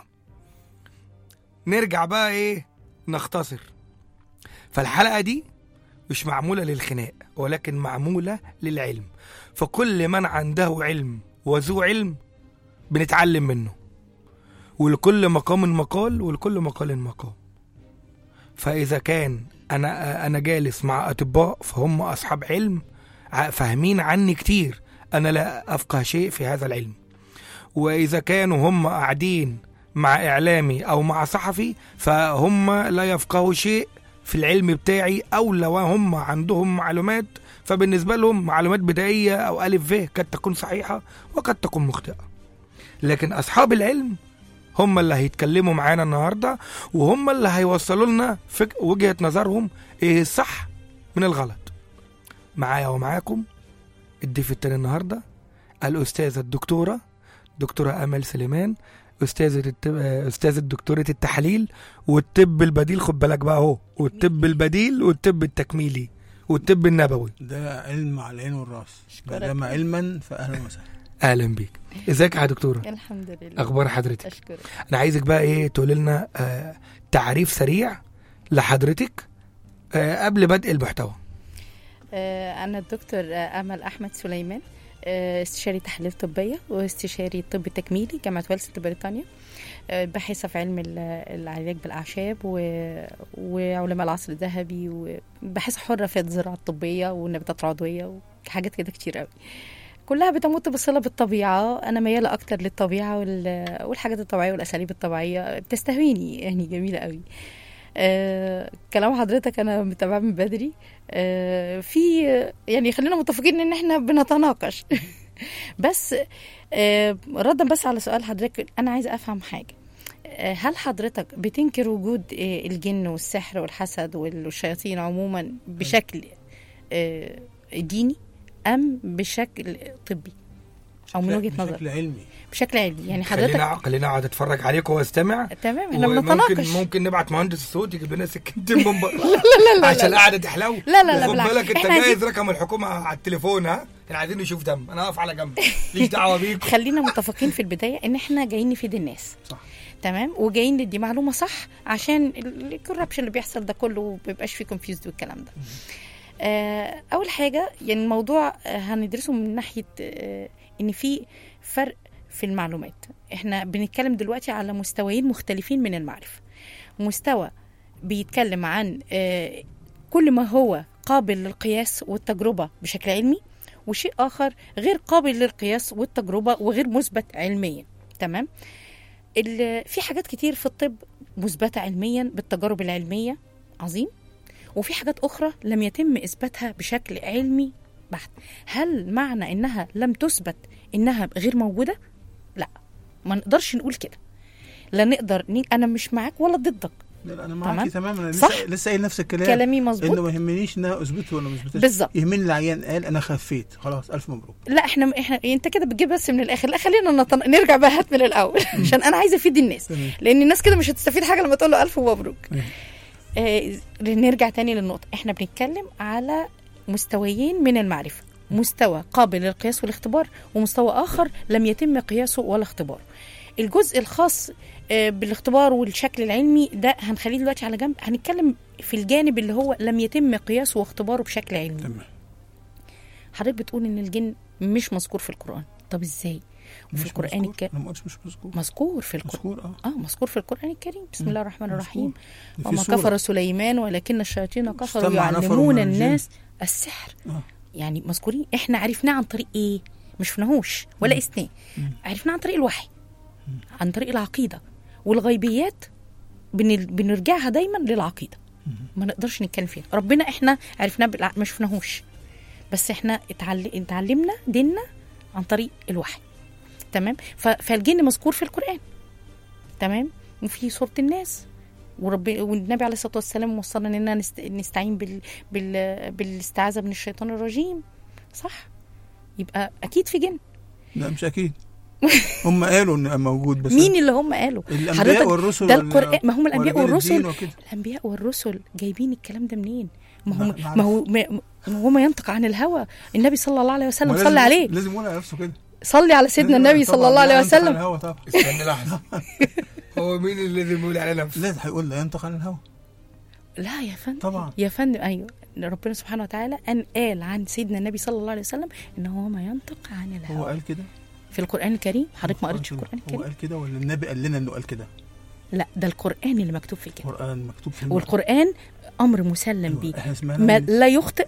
نرجع بقى ايه نختصر فالحلقة دي مش معمولة للخناق ولكن معمولة للعلم فكل من عنده علم وذو علم بنتعلم منه ولكل مقام مقال ولكل مقال مقام فإذا كان انا انا جالس مع اطباء فهم اصحاب علم ع- فاهمين عني كتير انا لا افقه شيء في هذا العلم واذا كانوا هم قاعدين مع اعلامي او مع صحفي فهم لا يفقهوا شيء في العلم بتاعي او لو هم عندهم معلومات فبالنسبه لهم معلومات بدائيه او الف ف قد تكون صحيحه وقد تكون مخطئه لكن اصحاب العلم هم اللي هيتكلموا معانا النهارده وهم اللي هيوصلوا لنا فك... وجهه نظرهم ايه الصح من الغلط معايا ومعاكم الضيف التاني النهارده الاستاذه الدكتوره دكتوره امل سليمان استاذه التب... استاذه دكتوره التحاليل والطب البديل خد بالك بقى اهو والطب البديل والطب التكميلي والطب النبوي
ده علم على العين والراس ما
أشكرك.
دام علما فاهلا وسهلا
اهلا بيك ازيك يا دكتوره
الحمد لله
اخبار حضرتك
اشكرك
انا عايزك بقى ايه تقول لنا آه تعريف سريع لحضرتك آه قبل بدء المحتوى
آه، انا الدكتور آه، امل احمد سليمان آه، استشاري تحاليل طبيه واستشاري طب تكميلي جامعه ويلز بريطانيا آه، باحثه في علم ال- العلاج بالاعشاب و- وعلماء العصر الذهبي وباحثه حره في الزراعه الطبيه والنباتات العضويه وحاجات كده كتير قوي كلها بتمت بصله بالطبيعه انا مياله اكتر للطبيعه وال- والحاجات الطبيعيه والاساليب الطبيعيه بتستهويني يعني جميله قوي آه، كلام حضرتك انا متابعه من بدري آه، في يعني خلينا متفقين ان احنا بنتناقش بس آه، ردا بس على سؤال حضرتك انا عايزه افهم حاجه آه، هل حضرتك بتنكر وجود آه، الجن والسحر والحسد والشياطين عموما بشكل آه، ديني ام بشكل طبي او من وجهه نظر
بشكل علمي
بشكل علمي يعني حضرتك
خلينا خلينا اقعد اتفرج عليك واستمع
تمام احنا
وممكن
بنتناقش
ممكن نبعت مهندس الصوت يجيب لنا سكتين من بره لا لا لا عشان القعده تحلو
لا، لا، لا،
خد
بالعكس.
بالك انت
احنا
جايز رقم الحكومه على التليفون ها احنا عايزين نشوف دم انا هقف على جنب ليش دعوه بيك
خلينا متفقين في البدايه ان احنا جايين نفيد الناس
صح.
تمام وجايين ندي معلومه صح عشان الكوربشن اللي بيحصل ده كله ما بيبقاش فيه كونفيوزد والكلام ده آه اول حاجه يعني الموضوع آه، هندرسه من ناحيه آه ان في فرق في المعلومات احنا بنتكلم دلوقتي على مستويين مختلفين من المعرفه مستوى بيتكلم عن آه كل ما هو قابل للقياس والتجربه بشكل علمي وشيء اخر غير قابل للقياس والتجربه وغير مثبت علميا تمام ال- في حاجات كتير في الطب مثبته علميا بالتجارب العلميه عظيم وفي حاجات اخرى لم يتم اثباتها بشكل علمي بحت هل معنى انها لم تثبت انها غير موجوده لا ما نقدرش نقول كده لا نقدر ن... انا مش معاك ولا ضدك
لا لا انا
تمام.
معاكي تماما انا
صح.
لسه لسه قايل نفس الكلام
كلامي مظبوط
انه ما يهمنيش انها اثبته ولا ما اثبتش
بالظبط.
يهمني العيان قال انا خفيت خلاص الف مبروك
لا احنا احنا انت كده بتجيب بس من الاخر لا خلينا نطن... نرجع بقى هات من الاول عشان انا عايزه افيد الناس
تمام.
لان الناس كده مش هتستفيد حاجه لما تقول له الف مبروك
مم.
آه نرجع تاني للنقطه احنا بنتكلم على مستويين من المعرفه مستوى قابل للقياس والاختبار ومستوى اخر لم يتم قياسه ولا اختباره الجزء الخاص آه، بالاختبار والشكل العلمي ده هنخليه دلوقتي على جنب هنتكلم في الجانب اللي هو لم يتم قياسه واختباره بشكل علمي
تمام
حضرتك بتقول ان الجن مش مذكور في القران طب ازاي وفي
مش
القران
مذكور؟
الكريم
انا ما قلتش مش مذكور
مذكور في القران
مذكور اه
اه مذكور في القران الكريم بسم الله الرحمن
مذكور.
الرحيم
في
وما
سورة.
كفر سليمان ولكن الشياطين كفروا
استمع نفر
يعلمون
من الجن.
الناس السحر
آه.
يعني مذكورين احنا عرفناه عن طريق ايه مش شفناهوش ولا قسناه
مم.
عرفناه عن طريق الوحي عن طريق العقيده والغيبيات بن- بنرجعها دايما للعقيده ما نقدرش نتكلم فيها ربنا احنا عرفناه بالع... ما شفناهوش بس احنا اتعل... اتعلمنا ديننا عن طريق الوحي تمام ف... فالجن مذكور في القران تمام وفي سوره الناس ورب والنبي عليه الصلاه والسلام وصلنا اننا نست... نستعين بال... بال... بالاستعاذه من الشيطان الرجيم صح يبقى اكيد في جن
لا مش اكيد هم قالوا ان موجود بس
مين اللي هم قالوا
الانبياء
حضرتك
والرسل
ده
وال-
القرآن ما هم الأنبياء
ورجال
والرسل
الدين وكده.
الانبياء والرسل جايبين الكلام ده منين ما هو
ما- ما
ما هو ما ما هو ما ينطق عن الهوى النبي صلى الله على وسلم
ما
صلى
لازم-
عليه
لازم يقول على نفسه كده
صلي على سيدنا
لازم-
النبي
طبعاً
صلى الله
لا
عليه
ينطق عن
وسلم
الهوى طبعا
استنى لحظه هو مين اللي لازم يقول على نفسه
لا هيقول لا ينطق عن الهوى
لا يا فندم
طبعا
يا فندم ايوه ربنا سبحانه وتعالى ان قال عن سيدنا النبي صلى الله عليه وسلم ان هو ما ينطق عن
هو
الهوى
قال كده
في القران الكريم حضرتك ما
هو
قريتش
قال
القران
كده. هو
الكريم
قال كده ولا النبي قال لنا انه قال كده
لا ده القران اللي مكتوب فيه كده
القران مكتوب في
والقران امر مسلم بيه
احنا سمعنا
ما
من-
لا يخطئ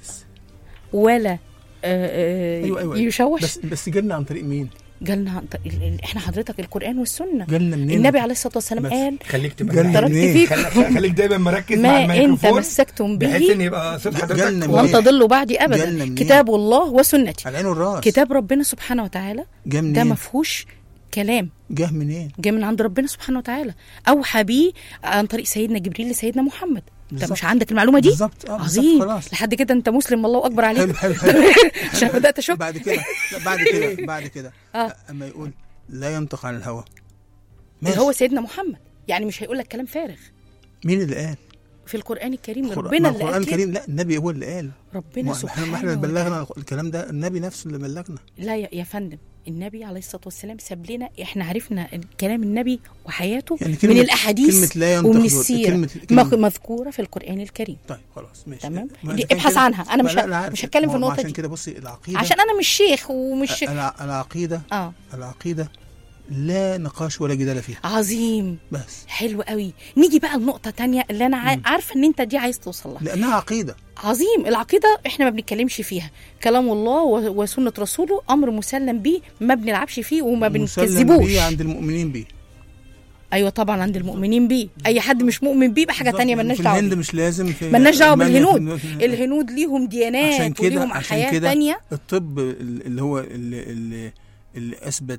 ولا آه، آه،
أيوة، أيوة.
يشوش
بس بس جالنا عن طريق مين؟
جالنا عن طريق- ال- ال- احنا حضرتك القران والسنه
جالنا منين؟
النبي عليه الصلاه والسلام
بس
قال
خليك تبقى
جالنا
تركت
منين؟
فيكم
خل- خليك دايما مركز مع
ما انت
الميكروفون
مسكتم
بحيث ان
به
يبقى صوت
جالنا
حضرتك
منين؟
ولن تضلوا بعدي
جالنا
ابدا
منين؟
كتاب الله وسنتي
على العين والراس
كتاب ربنا سبحانه وتعالى
جه منين؟
ده ما فيهوش كلام
جه منين؟
جاي من عند ربنا سبحانه وتعالى اوحى بيه عن طريق سيدنا جبريل لسيدنا محمد انت
بالظبط.
مش عندك المعلومه دي
بالظبط اه بالظبط
عظيم
خلاص
لحد كده انت مسلم الله اكبر عليك
حلو حلو حلو
عشان بدات اشك
بعد كده لا بعد كده بعد كده
آه.
اما يقول لا ينطق عن الهوى
اللي
ماشي
هو سيدنا محمد يعني مش هيقول لك كلام فارغ
مين اللي قال؟
في القران الكريم
القرآن-
ربنا
ما
اللي
القرآن
قال كده.
الكريم لا النبي هو اللي قال
ربنا
ما احنا
سبحانه
ما احنا اللي
وتعالى.
بلغنا الكلام ده النبي نفسه اللي بلغنا
لا يا, يا فندم النبي عليه الصلاه والسلام ساب لنا احنا عرفنا كلام النبي وحياته
يعني
من
كلمة-
الاحاديث
كلمة لا ينطق
ومن
دول-
السيره
كلمة
مخ-
كلمة
مذكوره في القران الكريم
طيب خلاص ماشي
تمام
ما
دي
إذا كان
ابحث
كده-
عنها انا
ما
مش
لا-
ه-
لا عارف.
مش هتكلم في
ما هو
النقطه
عشان
دي
كده بصي العقيدة
عشان انا مش شيخ ومش
الع- العقيدة
اه
العقيدة لا نقاش ولا جدال فيها
عظيم
بس
حلو قوي نيجي بقى لنقطه تانية اللي انا عا- عارفه ان انت دي عايز توصل لها
لأنها عقيدة
عظيم العقيده احنا ما بنتكلمش فيها كلام الله و- وسنه رسوله امر مسلم بيه ما بنلعبش فيه وما
مسلم
بنكذبوش
بيه عند المؤمنين بيه
ايوه طبعا عند المؤمنين بيه اي حد مش مؤمن بيه بحاجه
بالظبط.
تانية
يعني
ملناش
في
دعوه
الهند
بيه.
مش لازم في
ملناش دعوه
ألمانيا في-
بالهنود الهنود ليهم ديانات
عشان كده
وليهم
عشان
حياه
كده
تانية
الطب اللي هو اللي, اللي, اللي اثبت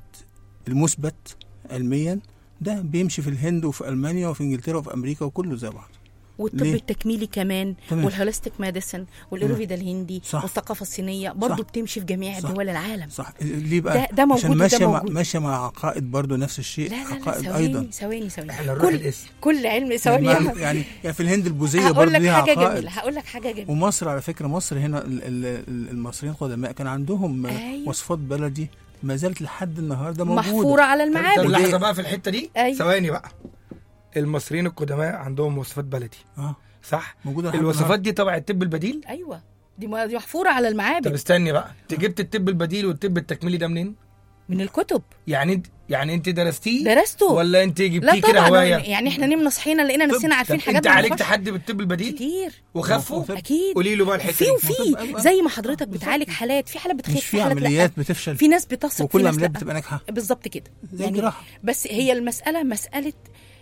المثبت علميا ده بيمشي في الهند وفي المانيا وفي انجلترا وفي امريكا وكله زي بعض
والطب
ليه؟
التكميلي كمان
تمام.
والهوليستيك ميديسن والايروفيدا الهندي
صح.
والثقافه الصينيه برضه
صح.
بتمشي في جميع
صح.
دول العالم
صح ليه بقى
ده- ده موجود
عشان
وده
ماشيه مع
موجود.
ماشيه مع عقائد برضو نفس الشيء
لا لا لا
عقائد
ثواني
ايضا
ثواني ثواني
احنا نروح
كل
الاسم
كل علم ثواني
يعني,
يا
معنى- يعني يعني في الهند البوذيه
هقول
برضو
لك
ليها
حاجه
عقائد
جميله هقول لك حاجه جميله
ومصر على فكره مصر هنا ال- ال- ال- المصريين القدماء كان عندهم
أيوة.
وصفات بلدي ما زالت لحد النهارده موجوده
محفوره على
طب
المعابد
لحظه بقى في الحته دي
أيوة.
ثواني بقى المصريين القدماء عندهم وصفات بلدي
اه
صح
موجوده لحد
الوصفات دي تبع الطب البديل
ايوه دي م- دي محفوره على
طب
المعابد
استني بقى انت جبت الطب البديل والطب التكميلي ده منين
من الكتب
يعني انت يعني انت درستيه
درسته
ولا انت
لا
جبتيه كده
طبعا
هوايه
يعني احنا نمنا صحينا لقينا نفسنا عارفين
طب
حاجات
انت
ما
عالجت
نعرفهاش.
حد بالطب البديل
كتير
وخفوا
طب
اكيد
قولي له بقى الحته
في
دي
وفي
طب-
زي ما حضرتك بتعالج حالات في حالات بتخف
مش في
حالات لا.
عمليات بتفشل
في ناس بتثق في
وكل
ناس
العمليات
لا.
بتبقى ناجحه
بالظبط كده
زي الجراحة.
بس هي المساله مساله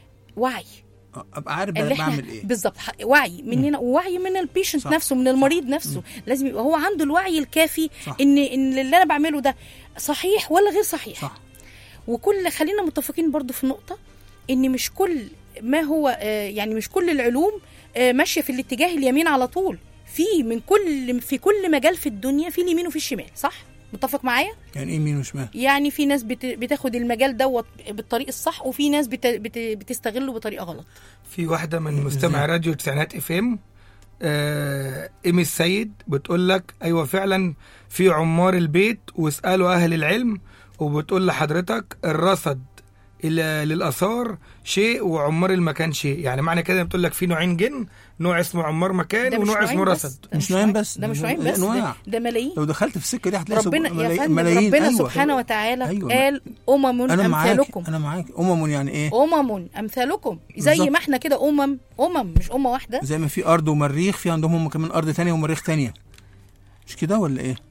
وعي
آه، ابقى عارف
اللي
انا
احنا
بعمل ايه
بالظبط ح- وعي مننا ووعي من البيشنت
صح.
نفسه من المريض نفسه لازم يبقى هو عنده الوعي الكافي
صح.
ان ان اللي انا بعمله ده صحيح ولا غير صحيح
صح
وكل خلينا متفقين برضو في نقطة ان مش كل ما هو آه، يعني مش كل العلوم آه، ماشية في الاتجاه اليمين على طول في من كل في كل مجال في الدنيا في اليمين وفي الشمال صح متفق معايا
يعني ايه يمين وشمال
يعني في ناس بت- بتاخد المجال دوت بالطريق الصح وفي ناس بت- بت- بتستغله بطريقة غلط
في واحده من مستمع راديو تسعينات اف ام آه ايمي السيد بتقول لك ايوه فعلا في عمار البيت واسالوا اهل العلم وبتقول لحضرتك الرصد إلى للاثار شيء وعمار المكان شيء يعني معنى كده بتقول لك في نوعين جن نوع اسمه عمار مكان
ده مش
ونوع اسمه
نوعين بس،
رصد
ده
مش نوعين بس،
ده مش
ده-
نوعين
ده
بس ده,
أنواع.
ده ملايين
لو دخلت في السكه دي هتلاقي
ربنا
سب-
يا
ملايين-
فندم
ملايين
ربنا
أيوة.
سبحانه وتعالى
أيوة.
قال امم
انا معاك
امثالكم
انا معاك امم يعني ايه
امم امثالكم زي
بالظبط.
ما احنا كده امم امم مش امه واحده
زي ما في ارض ومريخ في عندهم هم كمان ارض تانية ومريخ تانية مش كده ولا ايه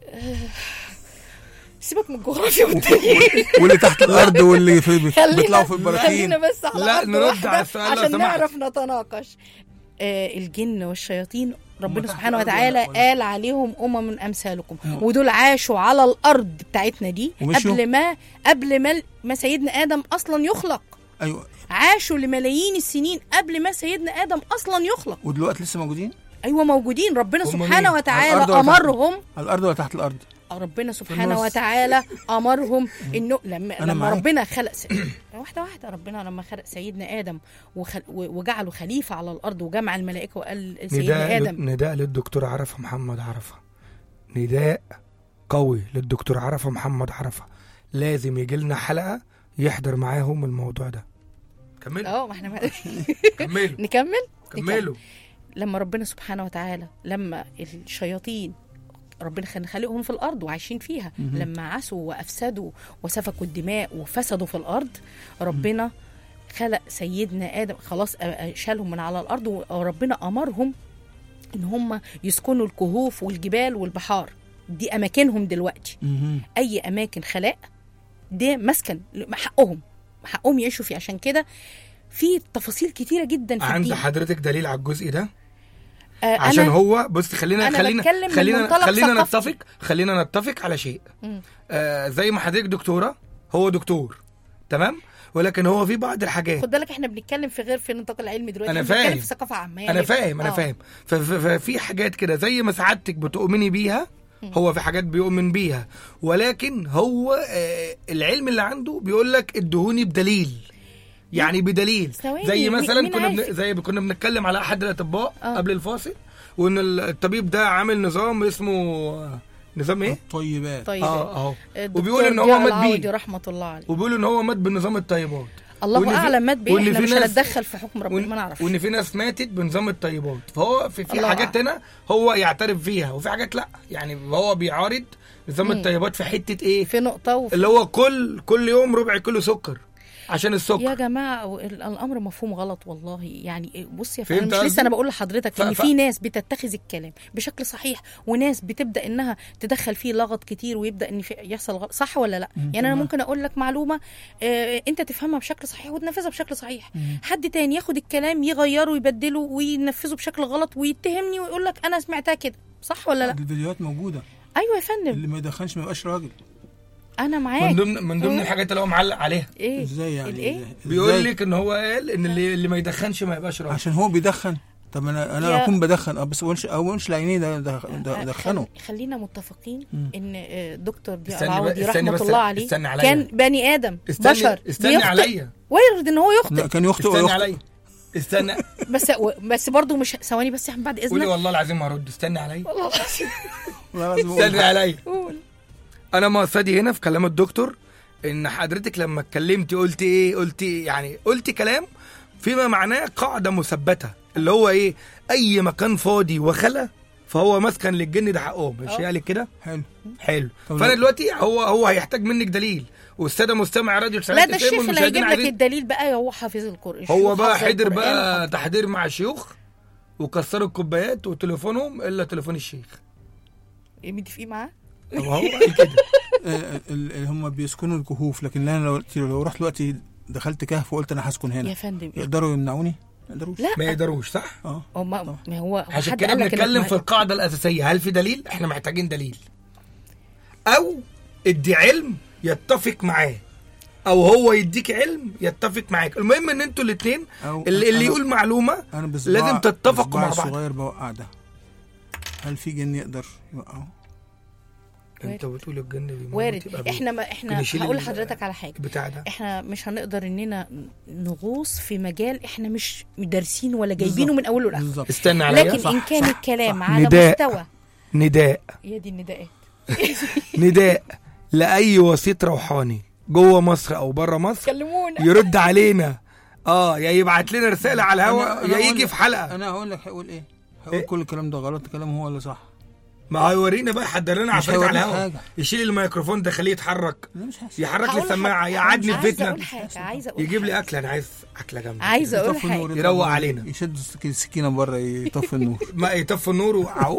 سيبك من الجغرافيا والتاريخ
واللي تحت الارض واللي في
خلينا
بيطلعوا في البراكين
خلينا بس على
لا،
أرض
نرد
واحدة
على السؤال لو
عشان
سمحت.
نعرف نتناقش آه الجن والشياطين ربنا
تحت
سبحانه
الأرض
وتعالى
ولا- ولا-
قال عليهم امم امثالكم ودول عاشوا على الارض بتاعتنا دي
ومشوا؟
قبل ما قبل ما ما سيدنا ادم اصلا يخلق
ايوه
عاشوا لملايين السنين قبل ما سيدنا ادم اصلا يخلق
ودلوقتي لسه موجودين
ايوه موجودين ربنا
هم
سبحانه
مين؟
على
وتعالى
الأرض ولا تحت؟
امرهم
على الارض ولا تحت الارض
ربنا سبحانه
النص.
وتعالى امرهم انه لما
أنا
لما
معاك.
ربنا خلق س... واحده واحده ربنا لما خلق سيدنا ادم وخل... و- وجعله خليفه على الارض وجمع الملائكه وقال سيدنا
نداء
ادم
نداء للدكتور عرفه محمد عرفه نداء قوي للدكتور عرفه محمد عرفه لازم يجي لنا حلقه يحضر معاهم الموضوع ده كملوا
اه ما احنا ما...
كملوا
نكمل
كملوا
لما ربنا سبحانه وتعالى لما الشياطين ربنا كان خالقهم في الارض وعايشين فيها لما عصوا وافسدوا وسفكوا الدماء وفسدوا في الارض ربنا خلق سيدنا ادم خلاص آه، آه، شالهم من على الارض وربنا امرهم ان هم يسكنوا الكهوف والجبال والبحار دي اماكنهم دلوقتي
مهم.
اي اماكن خلاء ده مسكن حقهم حقهم يعيشوا فيه عشان كده في تفاصيل كتيره جدا في
عند
الدين
حضرتك دليل على الجزء ده
آه
عشان
أنا
هو بص خلينا
أنا
خلينا
بتكلم من
خلينا
منطلق
خلينا
ثقافتي.
نتفق خلينا نتفق على شيء
مم.
آه زي ما حضرتك دكتوره هو دكتور تمام ولكن هو في بعض الحاجات
خد بالك احنا بنتكلم في غير في النطاق العلمي دلوقتي
أنا
إحنا بنتكلم
فاهم.
في ثقافه عامه
انا
يعني
فاهم انا
آه.
فاهم ف- ف- ففي حاجات كده زي ما سعادتك بتؤمني بيها هو في حاجات بيؤمن بيها ولكن هو آه العلم اللي عنده بيقول لك ادهوني بدليل يعني بدليل
ثواني،
زي
مين-
مثلا
مين
كنا
عارف؟
بن... زي كنا بنتكلم على احد الاطباء
آه.
قبل الفاصل وان الطبيب ده عامل نظام اسمه آه، نظام ايه؟
طيبات
طيب
اه اهو
الدكتور
وبيقول ان هو
ضياء
مات
العوضي
بيه
رحمه الله عليه
وبيقول ان هو مات بنظام الطيبات وإن
الله
في-
اعلم مات بايه
وإن
احنا
في
مش
ناس-
هنتدخل في حكم ربنا
وإن,
ما نعرفش
وان في ناس ماتت بنظام الطيبات فهو في, في
الله
حاجات
أعلم.
هنا هو يعترف فيها وفي حاجات لا يعني هو بيعارض نظام الطيبات في حته ايه
في نقطه وفي
اللي هو كل كل يوم ربع كيلو سكر عشان
يا
السكر
جماعه ال- الامر مفهوم غلط والله يعني بص يا
فهمت
فندم مش
قصدي؟
لسه انا بقول لحضرتك
ف-
ان
ف-
في ناس بتتخذ الكلام بشكل صحيح وناس بتبدا انها تدخل فيه لغط كتير ويبدا ان في يحصل غلط صح ولا لا يعني انا ممكن اقول لك معلومه آه انت تفهمها بشكل صحيح وتنفذها بشكل صحيح حد تاني ياخد الكلام يغيره ويبدله وينفذه بشكل غلط ويتهمني ويقول لك انا سمعتها كده صح ولا لا
الفيديوهات موجوده
ايوه يا فندم
اللي ما يدخنش ما يبقاش راجل
انا
من
معاك
ضمن من ضمن الحاجات اللي هو معلق عليها
ايه
ازاي يعني
الايه
إزاي؟
بيقول لك ان هو قال ان اللي, اللي ما يدخنش ما يبقاش راجل
عشان هو بيدخن طب انا انا
يا-
اكون بدخن اه بس اقولش اقولش لعينيه ده ده ده- دخنه
خل- خلينا متفقين
مم.
ان آه، دكتور ضياء
استني
العوضي
بقى- استني
رحمه
بس-
الله عليه
استني عليا.
كان بني ادم
استني
بشر
استني
بيخطئ.
عليا
وارد ان هو
لا
يخطئ
كان يخطئ
استني
ويخطئ
عليا استنى
بس بس برضه مش ثواني بس يا عم بعد
قولي
اذنك
والله العظيم ما هرد استني عليا
والله العظيم
والله لازم أقول
استني عليا
قول
انا مقصدي هنا في كلام الدكتور ان حضرتك لما اتكلمتي قلتي ايه قلتي يعني قلتي كلام فيما معناه قاعده مثبته اللي هو ايه اي مكان فاضي وخلا فهو مسكن للجن ده حقهم مش
أه.
يعني كده
حلو
حلو
طب
فانا
لو-
دلوقتي هو هو هيحتاج منك دليل والساده مستمع راديو
لا
تسعينات
ده
FM
الشيخ اللي
والمشاهدين
هيجيب لك
عايزين-
الدليل بقى هو حافظ القران
هو
الشيوخ
بقى
حافظ
حضر
القرآن
بقى
وحافظ-
تحضير مع الشيوخ وكسروا الكوبايات وتليفونهم الا تليفون الشيخ
إيه متفقين معاه
طب هو قال كده
آه، ال- ال- هم بيسكنوا الكهوف لكن انا لو لو رحت دلوقتي دخلت كهف وقلت انا هسكن
يا
هنا
فندم
يقدروا يمنعوني؟ ما يقدروش
لا
ما يقدروش صح
اه
هو ما ما هو
عشان
حد
كده
قال لك إنك
بنتكلم
ما-
في القاعده الاساسيه هل في دليل احنا محتاجين دليل او ادي علم يتفق معاه او هو يديك علم يتفق معاك المهم ان انتوا الاثنين
أو
اللي, اللي
أنا-
يقول معلومه
انا بصباع-
لازم تتفقوا
بصباع
مع بعض
الصغير بوقع ده هل في جن يقدر يوقعه؟
انت بتقول الجن بيموت
وارد
يبقى بي-
احنا ما احنا
بنشيل
هقول
ال-
لحضرتك على حاجه
بتاع ده
احنا مش هنقدر اننا نغوص في مجال احنا مش دارسين ولا جايبينه من اوله لاخره
بالظبط
استنى عليا
لكن ان كان الكلام على
نداء.
مستوى
نداء
يا دي النداءات
نداء لاي وسيط روحاني جوه مصر او بره مصر
كلمونا
يرد علينا اه يا يبعت لنا رساله على
أنا-
الهواء
أنا
يا
أقول
يجي
لك-
في حلقه
انا هقول لك هقول ايه؟ هقول
إيه؟
كل الكلام ده غلط كلامه هو اللي صح
ما هيورينا بقى يحضر لنا
مش
عفريت على
هيوريك
الهواء
حاجة.
يشيل الميكروفون ده خليه يتحرك
انا مش حاسس
يحرك لي
هقول
السماعه
حاجة.
يقعدني في
عايزة
بيتنا
اقول حاجه عايزه اقول
يجيب لي
حاجة.
اكل انا عايز اكله جامده
عايزه اقول
يطفي
حاجه
النور
يروق
يطفي
علينا.
النور، يشد السك- السكينه بره يطفي النور
ما يطفوا النور وعو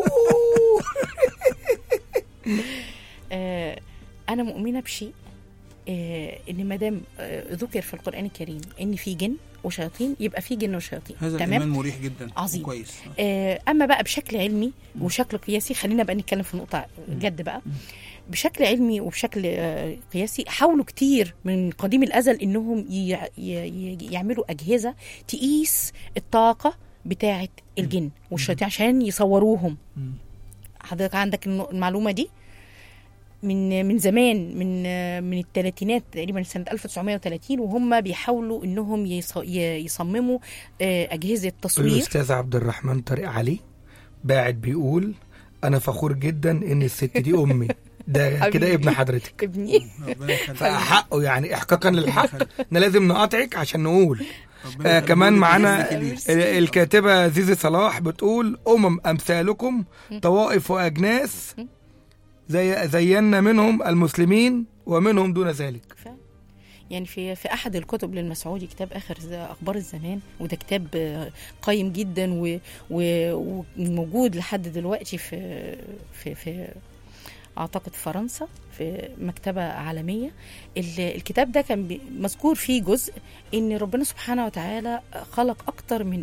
آه انا مؤمنه بشيء آه ان ما دام آه ذكر في القران الكريم ان في جن وشياطين يبقى في جن وشياطين
هذا
تمام
الايمان مريح جدا
عظيم.
كويس
آه، اما بقى بشكل علمي وشكل قياسي خلينا بقى نتكلم في نقطه جد بقى بشكل علمي وبشكل آه، قياسي حاولوا كتير من قديم الازل انهم ي- ي- ي- يعملوا اجهزه تقيس الطاقه بتاعه الجن والشياطين عشان يصوروهم
مم.
حضرتك عندك النو- المعلومه دي من من زمان من آه، من الثلاثينات تقريبا سنه 1930 وهم بيحاولوا انهم يص- ي- يصمموا آه، اجهزه تصوير
الاستاذ عبد الرحمن طارق علي باعت بيقول انا فخور جدا ان الست دي امي ده كده
حبيبي.
ابن حضرتك
ابني
ربنا يخليك
فحقه يعني احقاقا للحق احنا لازم نقاطعك عشان نقول
ربنا
آه
يخليك.
كمان معانا
يخليك ليه.
ميرسي.
ال- الكاتبة زيزي صلاح بتقول أمم أمثالكم طوائف وأجناس زي زينا منهم المسلمين ومنهم دون ذلك
ف- يعني في في احد الكتب للمسعودي كتاب اخر ز- اخبار الزمان وده كتاب آه، قيم جدا و- و- وموجود لحد دلوقتي في في في اعتقد فرنسا في مكتبه عالميه ال- الكتاب ده كان بي- مذكور فيه جزء ان ربنا سبحانه وتعالى خلق اكتر من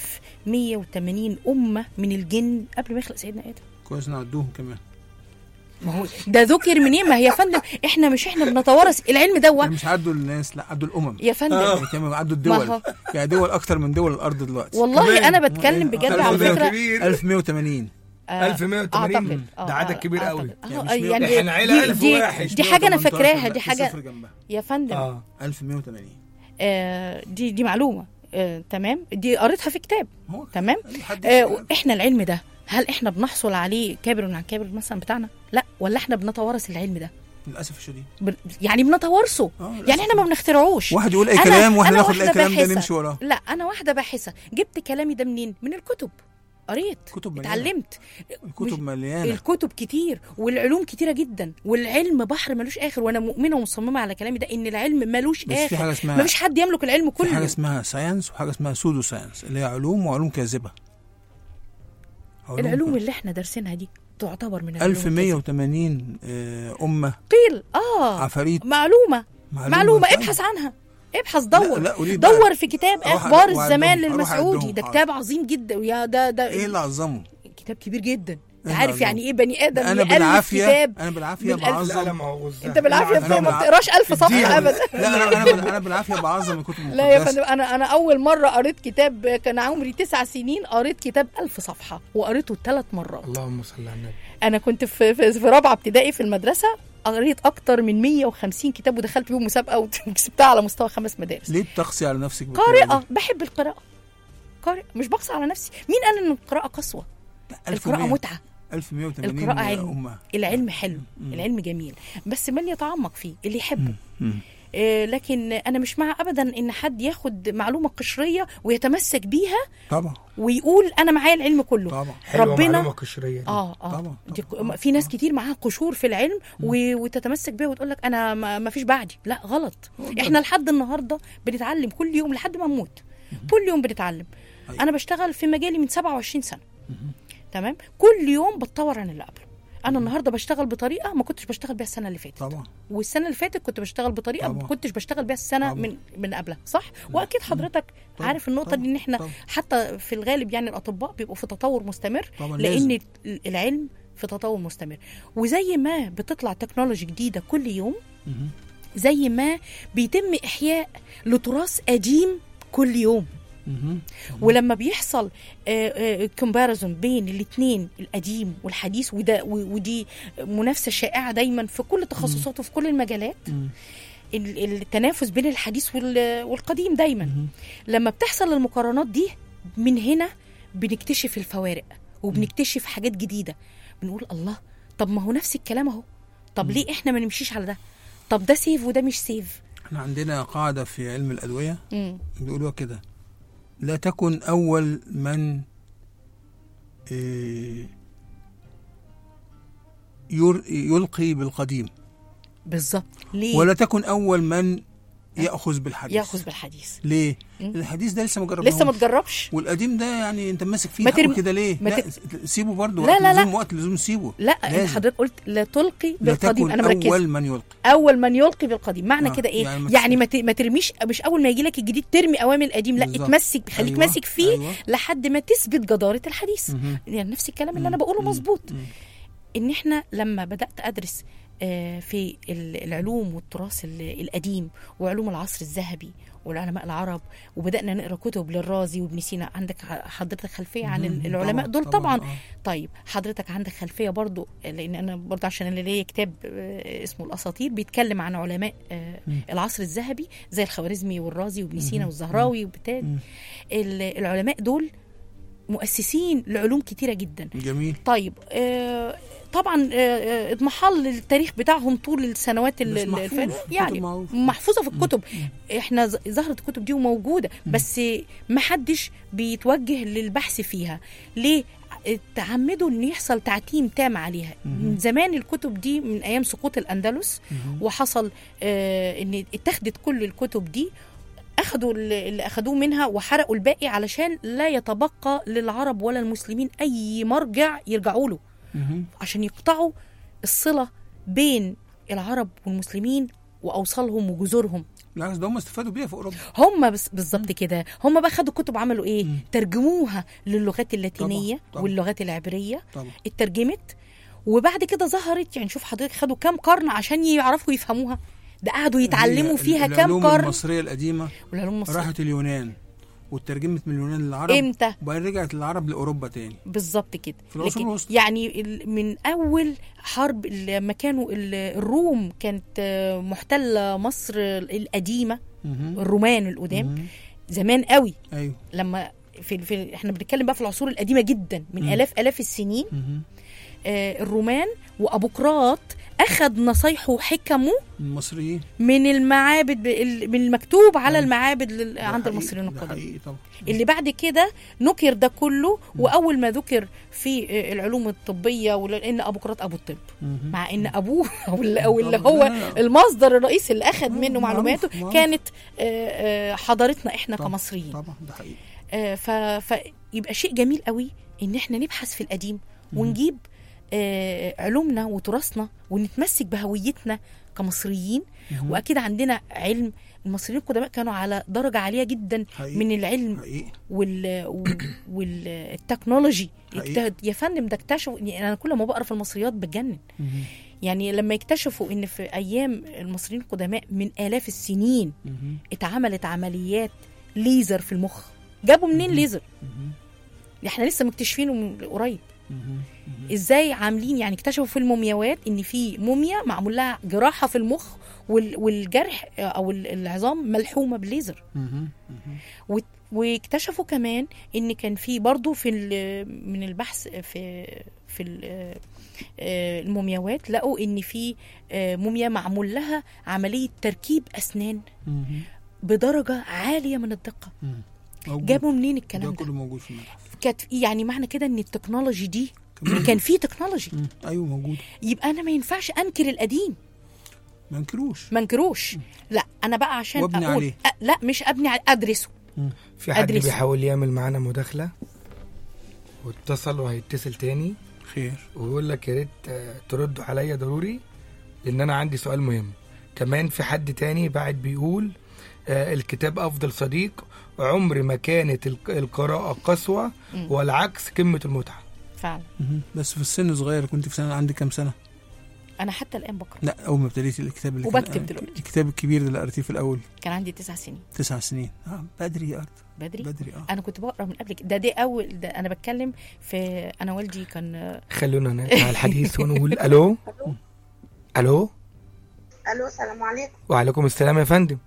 1180 امه من الجن قبل ما يخلق سيدنا ادم
كويس نعدوهم كمان
ما هو ده ذكر منين ما هي يا فندم احنا مش احنا بنتوارث العلم
يعني
دوت
مش عدوا الناس لا عدوا الامم
يا فندم
يعني كمان عدوا
ما هو-
الدول يعني دول اكتر من دول الارض دلوقتي
والله
كمان.
انا بتكلم بجد
ألف
على
ومية
فكره
كبير
1180
آه،
1180
أعتقد. آه،
ده عدد
آه،
كبير قوي.
أعتقد.
يعني
آه،
مش مية-
يعني
إحنا عيلة
دي,
ألف
دي,
واحد.
دي حاجه انا
118
فاكراها
لا،
دي
في
حاجه
صفر جنبها
يا فندم
اه
1180
آه دي دي معلومه آه تمام دي قريتها في كتاب
هو
تمام
أي حد
آه
يقول.
احنا العلم ده هل احنا بنحصل عليه كابر عن كابر مثلا بتاعنا لا ولا احنا بنتوارث العلم ده
للاسف الشديد
بن- يعني بنتوارثه
آه،
يعني
للأسف.
احنا ما بنخترعوش
واحد يقول اي
أنا-
كلام واحنا
أنا
ناخد اي
واحدة
كلام ده
باحثة.
نمشي وراه
لا انا واحده باحثه جبت كلامي ده منين من الكتب قريت
كتب مليانة.
اتعلمت
الكتب
مش-
مليانه
الكتب كتير والعلوم كتيره جدا والعلم بحر ملوش اخر وانا مؤمنه ومصممه على كلامي ده ان العلم ملوش
بس في
اخر
حاجه اسمها
مفيش حد يملك العلم
في حاجه
كله
اسمها ساينس وحاجه اسمها سودو ساينس اللي هي علوم وعلوم كاذبه
العلوم
كاذبة.
اللي احنا دارسينها دي تعتبر من العلوم
1180 آه، امه
قيل اه
عفاريت
معلومه معلومه
فعلا.
ابحث عنها ابحث
لا،
دور
لا، قولي بقى.
دور في كتاب
أروح
اخبار
أروح
الزمان
أعدهم، أروح
للمسعودي
أعدهم،
ده
حاضر.
كتاب عظيم جدا يا ده ده
ايه اللي عظمه
كتاب كبير جدا انت
إيه
عارف
اللي
يعني ايه بني ادم
انا
يألف
بالعافيه
كتاب
انا بالعافيه
بالألف-
لا لا
بعظم
ما هو غزة.
انت بالعافيه
أنا
ما
بالع-
بتقراش ألف صفحه
اديها.
ابدا
لا انا انا بال- انا بالعافيه بعظم الكتب المقدسه
لا يا فندم انا انا اول مره قريت كتاب كان عمري تسع سنين قريت كتاب ألف صفحه وقريته ثلاث مرات
اللهم صل على النبي
انا كنت في في, في رابعه ابتدائي في المدرسه قريت اكتر من 150 كتاب ودخلت بيهم مسابقه وكسبتها على مستوى خمس مدارس
ليه بتقسي على نفسك بالطريقة
قارئه
دي؟
بحب القراءه قارئه مش بقص على نفسي مين قال ان القراءه قسوه القراءه
1100
متعه
1180
القراءة علم.
امه
العلم حلو العلم جميل بس من يتعمق فيه اللي يحبه
مم.
آه، لكن انا مش مع ابدا ان حد ياخد معلومه قشريه ويتمسك بيها
طبعا
ويقول انا معايا العلم كله
طبعا
حلوه
ربنا-
معلومه قشريه دي.
اه اه
طبعا،
دي
طبعا.
ك- في ناس كتير معاها قشور في العلم و- وتتمسك بيها وتقول لك انا ما ما فيش بعدي لا غلط احنا لحد النهارده بنتعلم كل يوم لحد ما نموت كل يوم بنتعلم
أيوة.
انا بشتغل في مجالي من 27 سنه تمام كل يوم بتطور عن اللي قبله انا النهارده بشتغل بطريقه ما كنتش بشتغل بيها السنه اللي فاتت
طبعا
والسنه اللي فاتت كنت بشتغل بطريقه
طبعا.
ما كنتش بشتغل بيها السنه
طبعا.
من من قبلها صح واكيد حضرتك
طبعا.
عارف النقطه
طبعا.
دي ان احنا
طبعا.
حتى في الغالب يعني الاطباء بيبقوا في تطور مستمر
طبعا
لان
لازم.
العلم في تطور مستمر وزي ما بتطلع تكنولوجي جديده كل يوم
مهم.
زي ما بيتم احياء لتراث قديم كل يوم
مهم.
ولما بيحصل كومباريزون بين الاثنين القديم والحديث وده و- ودي منافسه شائعه دايما في كل التخصصات وفي كل المجالات
مم.
ال- التنافس بين الحديث وال- والقديم دايما لما بتحصل المقارنات دي من هنا بنكتشف الفوارق وبنكتشف حاجات جديده بنقول الله طب ما هو نفس الكلام اهو طب ليه احنا ما نمشيش على ده طب ده سيف وده مش سيف
احنا عندنا قاعده في علم الادويه
مم.
بيقولوها كده لا تكن اول من إيه، ير- يلقي بالقديم
بالظبط ليه
ولا تكن اول من ياخذ بالحديث
ياخذ بالحديث
ليه
مم.
الحديث ده لسه ما جربناهوش
لسه ما تجربش
والقديم ده يعني انت ماسك فيه
ما
حقه
ترم-
كده ليه
ما
لا
ت-
سيبه برضه
لا،
وقت
لا، لا.
لزوم وقت لزوم سيبه
لا
لازم.
حضرتك قلت لا تلقي
لا
بالقديم
تكن
انا مركزه
اول من يلقي
اول من يلقي بالقديم معنى
آه،
كده ايه
يعني
يعني,
ما
ما ت- ما ترميش مش اول ما يجي لك الجديد ترمي اوامر القديم لا
بالظبط.
اتمسك خليك
أيوة،
ماسك فيه
أيوة.
لحد ما تثبت جداره الحديث
مهم.
يعني نفس الكلام اللي انا
مم.
بقوله
مم.
مظبوط
مم.
ان احنا لما بدات ادرس آه، في ال- العلوم والتراث ال- القديم وعلوم العصر الذهبي والعلماء العرب وبدانا نقرا كتب للرازي وابن سينا عندك ح- حضرتك خلفيه عن ال-
مم.
العلماء دول طبعا
طبعاً، آه.
طيب حضرتك عندك خلفيه برضو لان انا برضو عشان انا ليا كتاب آه، اسمه الاساطير بيتكلم عن علماء آه،
مم.
العصر الذهبي زي الخوارزمي والرازي وابن سينا والزهراوي وبتاع
مم.
ال- العلماء دول مؤسسين لعلوم كتيره جدا
جميل
طيب آه طبعا آه، آه، اضمحل التاريخ بتاعهم طول السنوات ال-
بس
ال-
محفوظ،
الفاتت
كتب
يعني
معروفة.
محفوظه في الكتب احنا ز- ظهرت الكتب دي وموجوده بس ما حدش بيتوجه للبحث فيها ليه تعمدوا ان يحصل تعتيم تام عليها من زمان الكتب دي من ايام سقوط الاندلس وحصل آه ان اتخذت كل الكتب دي اخذوا اللي اللي اخذوه منها وحرقوا الباقي علشان لا يتبقى للعرب ولا المسلمين اي مرجع يرجعوا له
مهم.
عشان يقطعوا الصله بين العرب والمسلمين واوصالهم وجذورهم
بالعكس ده هم استفادوا بيها في اوروبا
هم بس بالظبط كده هم بقى خدوا كتب عملوا ايه
مم.
ترجموها للغات اللاتينيه
طبعاً، طبعاً.
واللغات العبريه
طبعا
اترجمت وبعد كده ظهرت يعني شوف حضرتك خدوا كام قرن عشان يعرفوا يفهموها ده قعدوا يتعلموا
هي
فيها كام
العلوم
قرن
المصريه القديمه
والعلوم المصرية
راحت اليونان واترجمت من اليونان للعرب
امتى
وبعدين رجعت للعرب لاوروبا تاني
بالظبط كده
في العصور
لكن
الوسطى.
يعني ال- من اول حرب لما كانوا ال- الروم كانت آه، محتله مصر القديمه
مهم.
الرومان القدام
مهم.
زمان قوي
ايوه
لما في, في احنا بنتكلم بقى في العصور القديمه جدا من
مم.
الاف الاف السنين
مهم.
آه الرومان وابوقراط اخذ نصايحه وحكمه
المصريين
من المعابد ب- ال- من المكتوب على
أيوة.
المعابد لل-
ده
عند
حقيقي،
المصريين
ده
القدماء
حقيقي طبعا
اللي بعد كده نكر ده كله واول ما ذكر في آه، العلوم الطبيه ولان ابوقراط ابو الطب
مهم.
مع ان ابوه او اللي, أو اللي
طبعاً.
هو
لا، لا.
المصدر الرئيسي اللي اخذ
آه،
منه
معروف،
معلوماته
معروف.
كانت آه، آه، حضارتنا احنا
طبعاً،
كمصريين
طبعا ده حقيقي
آه، ف... فيبقى شيء جميل قوي ان احنا نبحث في القديم ونجيب آه، علومنا وتراثنا ونتمسك بهويتنا كمصريين
مهم.
واكيد عندنا علم المصريين القدماء كانوا على درجه عاليه جدا
حقيقي.
من العلم
حقيقي
وال والتكنولوجي
حقيقي.
يا فندم ده اكتشفوا يعني انا كل ما بقرا في المصريات بتجنن
مهم.
يعني لما يكتشفوا ان في ايام المصريين القدماء من الاف السنين
مهم.
اتعملت عمليات ليزر في المخ جابوا منين ليزر
مهم.
احنا لسه مكتشفينه من قريب
مهم. مهم.
ازاي عاملين يعني اكتشفوا في المومياوات ان في موميا معمول لها جراحه في المخ وال- والجرح او ال- العظام ملحومه بالليزر
مهم. مهم.
وت- واكتشفوا كمان ان كان في برضو في ال- من البحث في في ال- آه، المومياوات لقوا ان في آه، موميا معمول لها عمليه تركيب اسنان
مهم.
بدرجه عاليه من الدقه
مهم. موجود.
جابوا منين
ده
الكلام
كله
ده
موجود في المتحف
كانت يعني معنى كده ان التكنولوجي دي
كمان.
كان في تكنولوجي
مم. ايوه موجود
يبقى انا ما ينفعش انكر القديم
ما انكروش
ما انكروش لا انا بقى عشان
وابني
اقول
عليه.
أ... لا مش ابني عليه ادرسه
في حد
أدرس.
بيحاول يعمل معانا مداخله واتصل وهيتصل تاني
خير
ويقول لك يا ريت آه، تردوا عليا ضروري لان انا عندي سؤال مهم كمان في حد تاني بعد بيقول آه، الكتاب افضل صديق عمر ما كانت الق- القراءه قسوه
مم.
والعكس قمه المتعه
فعلا
مهم. بس في السن صغير كنت في سنه عندي كام سنه
انا حتى الان بقرا
لا اول ما ابتديت الكتاب اللي
وبكتب
كان
دلوقتي.
الكتاب الكبير اللي قريتيه في الاول
كان عندي تسع سنين
تسع سنين اه بدري يا ارض
بدري
بدري اه
انا كنت بقرا من قبل كده ده دي اول ده انا بتكلم في انا والدي كان
خلونا نقطع الحديث ونقول الو الو
الو السلام عليكم
وعليكم السلام يا فندم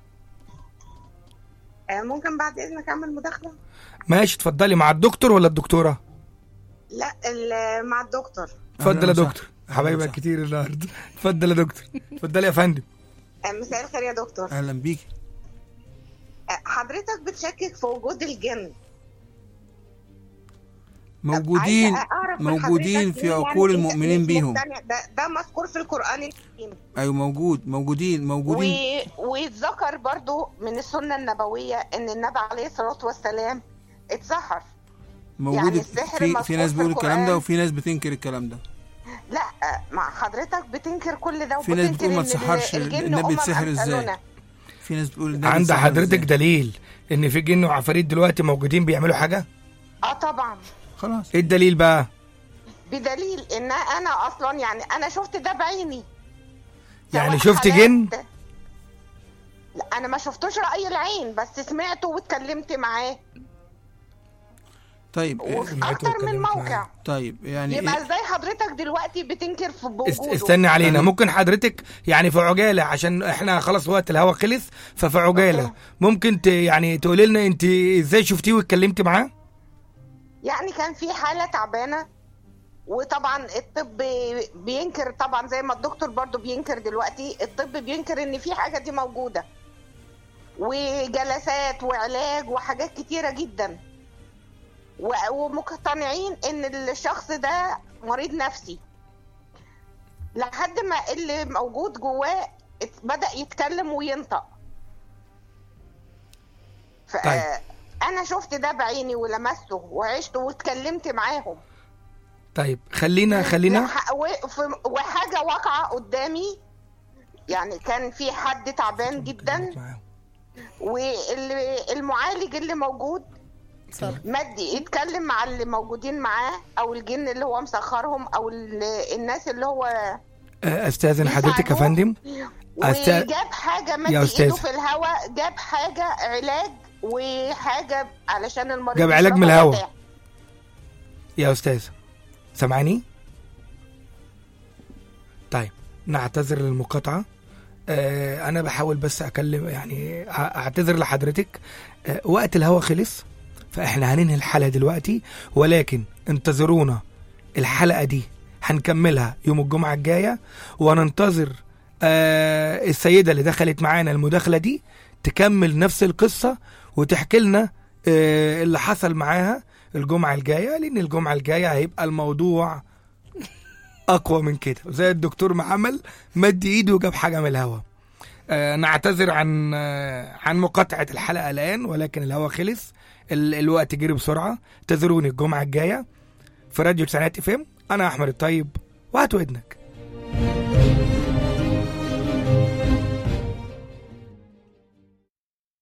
آه، ممكن بعد اذنك اعمل مداخله
ماشي اتفضلي مع الدكتور ولا الدكتوره
لا ال- مع الدكتور
اتفضل يا
وسهلا.
دكتور حبايبك
وسهلا.
كتير النهارده اتفضل يا دكتور اتفضل يا فندم
آه، مساء الخير يا دكتور
اهلا بيكي
آه، حضرتك بتشكك في وجود الجن
موجودين
عايزة أعرف من
موجودين
حضرتك
في
ليه
عقول
يعني
المؤمنين
مش
بيهم
مقتنع؟ ده ده مذكور في القران الكريم
ايوه موجود موجودين موجودين
و... واتذكر برضو من السنه النبويه ان النبي عليه الصلاه والسلام اتسحر
موجود
يعني السحر
في
مذكور
في ناس
في
بيقولوا الكلام ده
القرآن.
وفي ناس بتنكر الكلام ده
لا آه، مع حضرتك بتنكر كل ده
في ناس
وبتنكر
بتقول ما
إن
تسحرش
الجن
النبي
أمم
يتسحر ازاي
أمثالنا.
في ناس بتقول النبي
عند
يتسحر
حضرتك
إزاي.
دليل ان في جن وعفاريت دلوقتي موجودين بيعملوا حاجه
اه طبعا
خلاص
ايه الدليل بقى
بدليل ان انا اصلا يعني انا شفت ده بعيني
يعني
سواء
شفت
حالات-
جن
لا انا ما شفتوش راي العين بس سمعته واتكلمت معاه
طيب إيه،
وفي
سمعته
اكتر من
واتكلمت معاه.
موقع
طيب يعني
يبقى
إيه؟
ازاي حضرتك دلوقتي بتنكر في
است-
بوجوده
استني علينا
أنا-
ممكن حضرتك يعني في عجاله عشان احنا خلاص وقت الهوا خلص ففي عجاله ممكن ت يعني تقولي لنا انت ازاي شفتيه واتكلمتي معاه
يعني كان في حاله تعبانه وطبعا الطب بينكر طبعا زي ما الدكتور برضو بينكر دلوقتي الطب بينكر ان في حاجه دي موجوده وجلسات وعلاج وحاجات كتيره جدا و- ومقتنعين ان الشخص ده مريض نفسي لحد ما اللي موجود جواه ات- بدأ يتكلم وينطق ف...
طيب.
انا شفت ده بعيني ولمسته وعشته واتكلمت معاهم
طيب خلينا خلينا
وح- و- ف- وحاجه واقعه قدامي يعني كان في حد تعبان جدا والمعالج اللي موجود مدي يتكلم مع اللي موجودين معاه او الجن اللي هو مسخرهم او ال- الناس اللي هو
آه، استاذن حضرتك يا
يساعدوه.
فندم أستاذ-
وجاب حاجه مد
يا
ايده
أستاذ.
في الهواء جاب حاجه علاج وحاجه علشان المريض
جاب علاج من
يشربها
الهوا.
يرتاح.
يا استاذ سامعاني طيب نعتذر للمقاطعه آه انا بحاول بس اكلم يعني أع- اعتذر لحضرتك آه وقت الهوا خلص فاحنا هننهي الحلقه دلوقتي ولكن انتظرونا الحلقه دي هنكملها يوم الجمعه الجايه وننتظر آه السيده اللي دخلت معانا المداخله دي تكمل نفس القصه وتحكي لنا آه اللي حصل معاها الجمعه الجايه لان الجمعه الجايه هيبقى الموضوع اقوى من كده زي الدكتور ما عمل مد ايده وجاب حاجه من الهوا آه نعتذر عن آه عن مقاطعه الحلقه الان ولكن الهوا خلص ال الوقت جري بسرعه انتظروني الجمعه الجايه في راديو تسعينات اف ام انا احمد الطيب وهات ودنك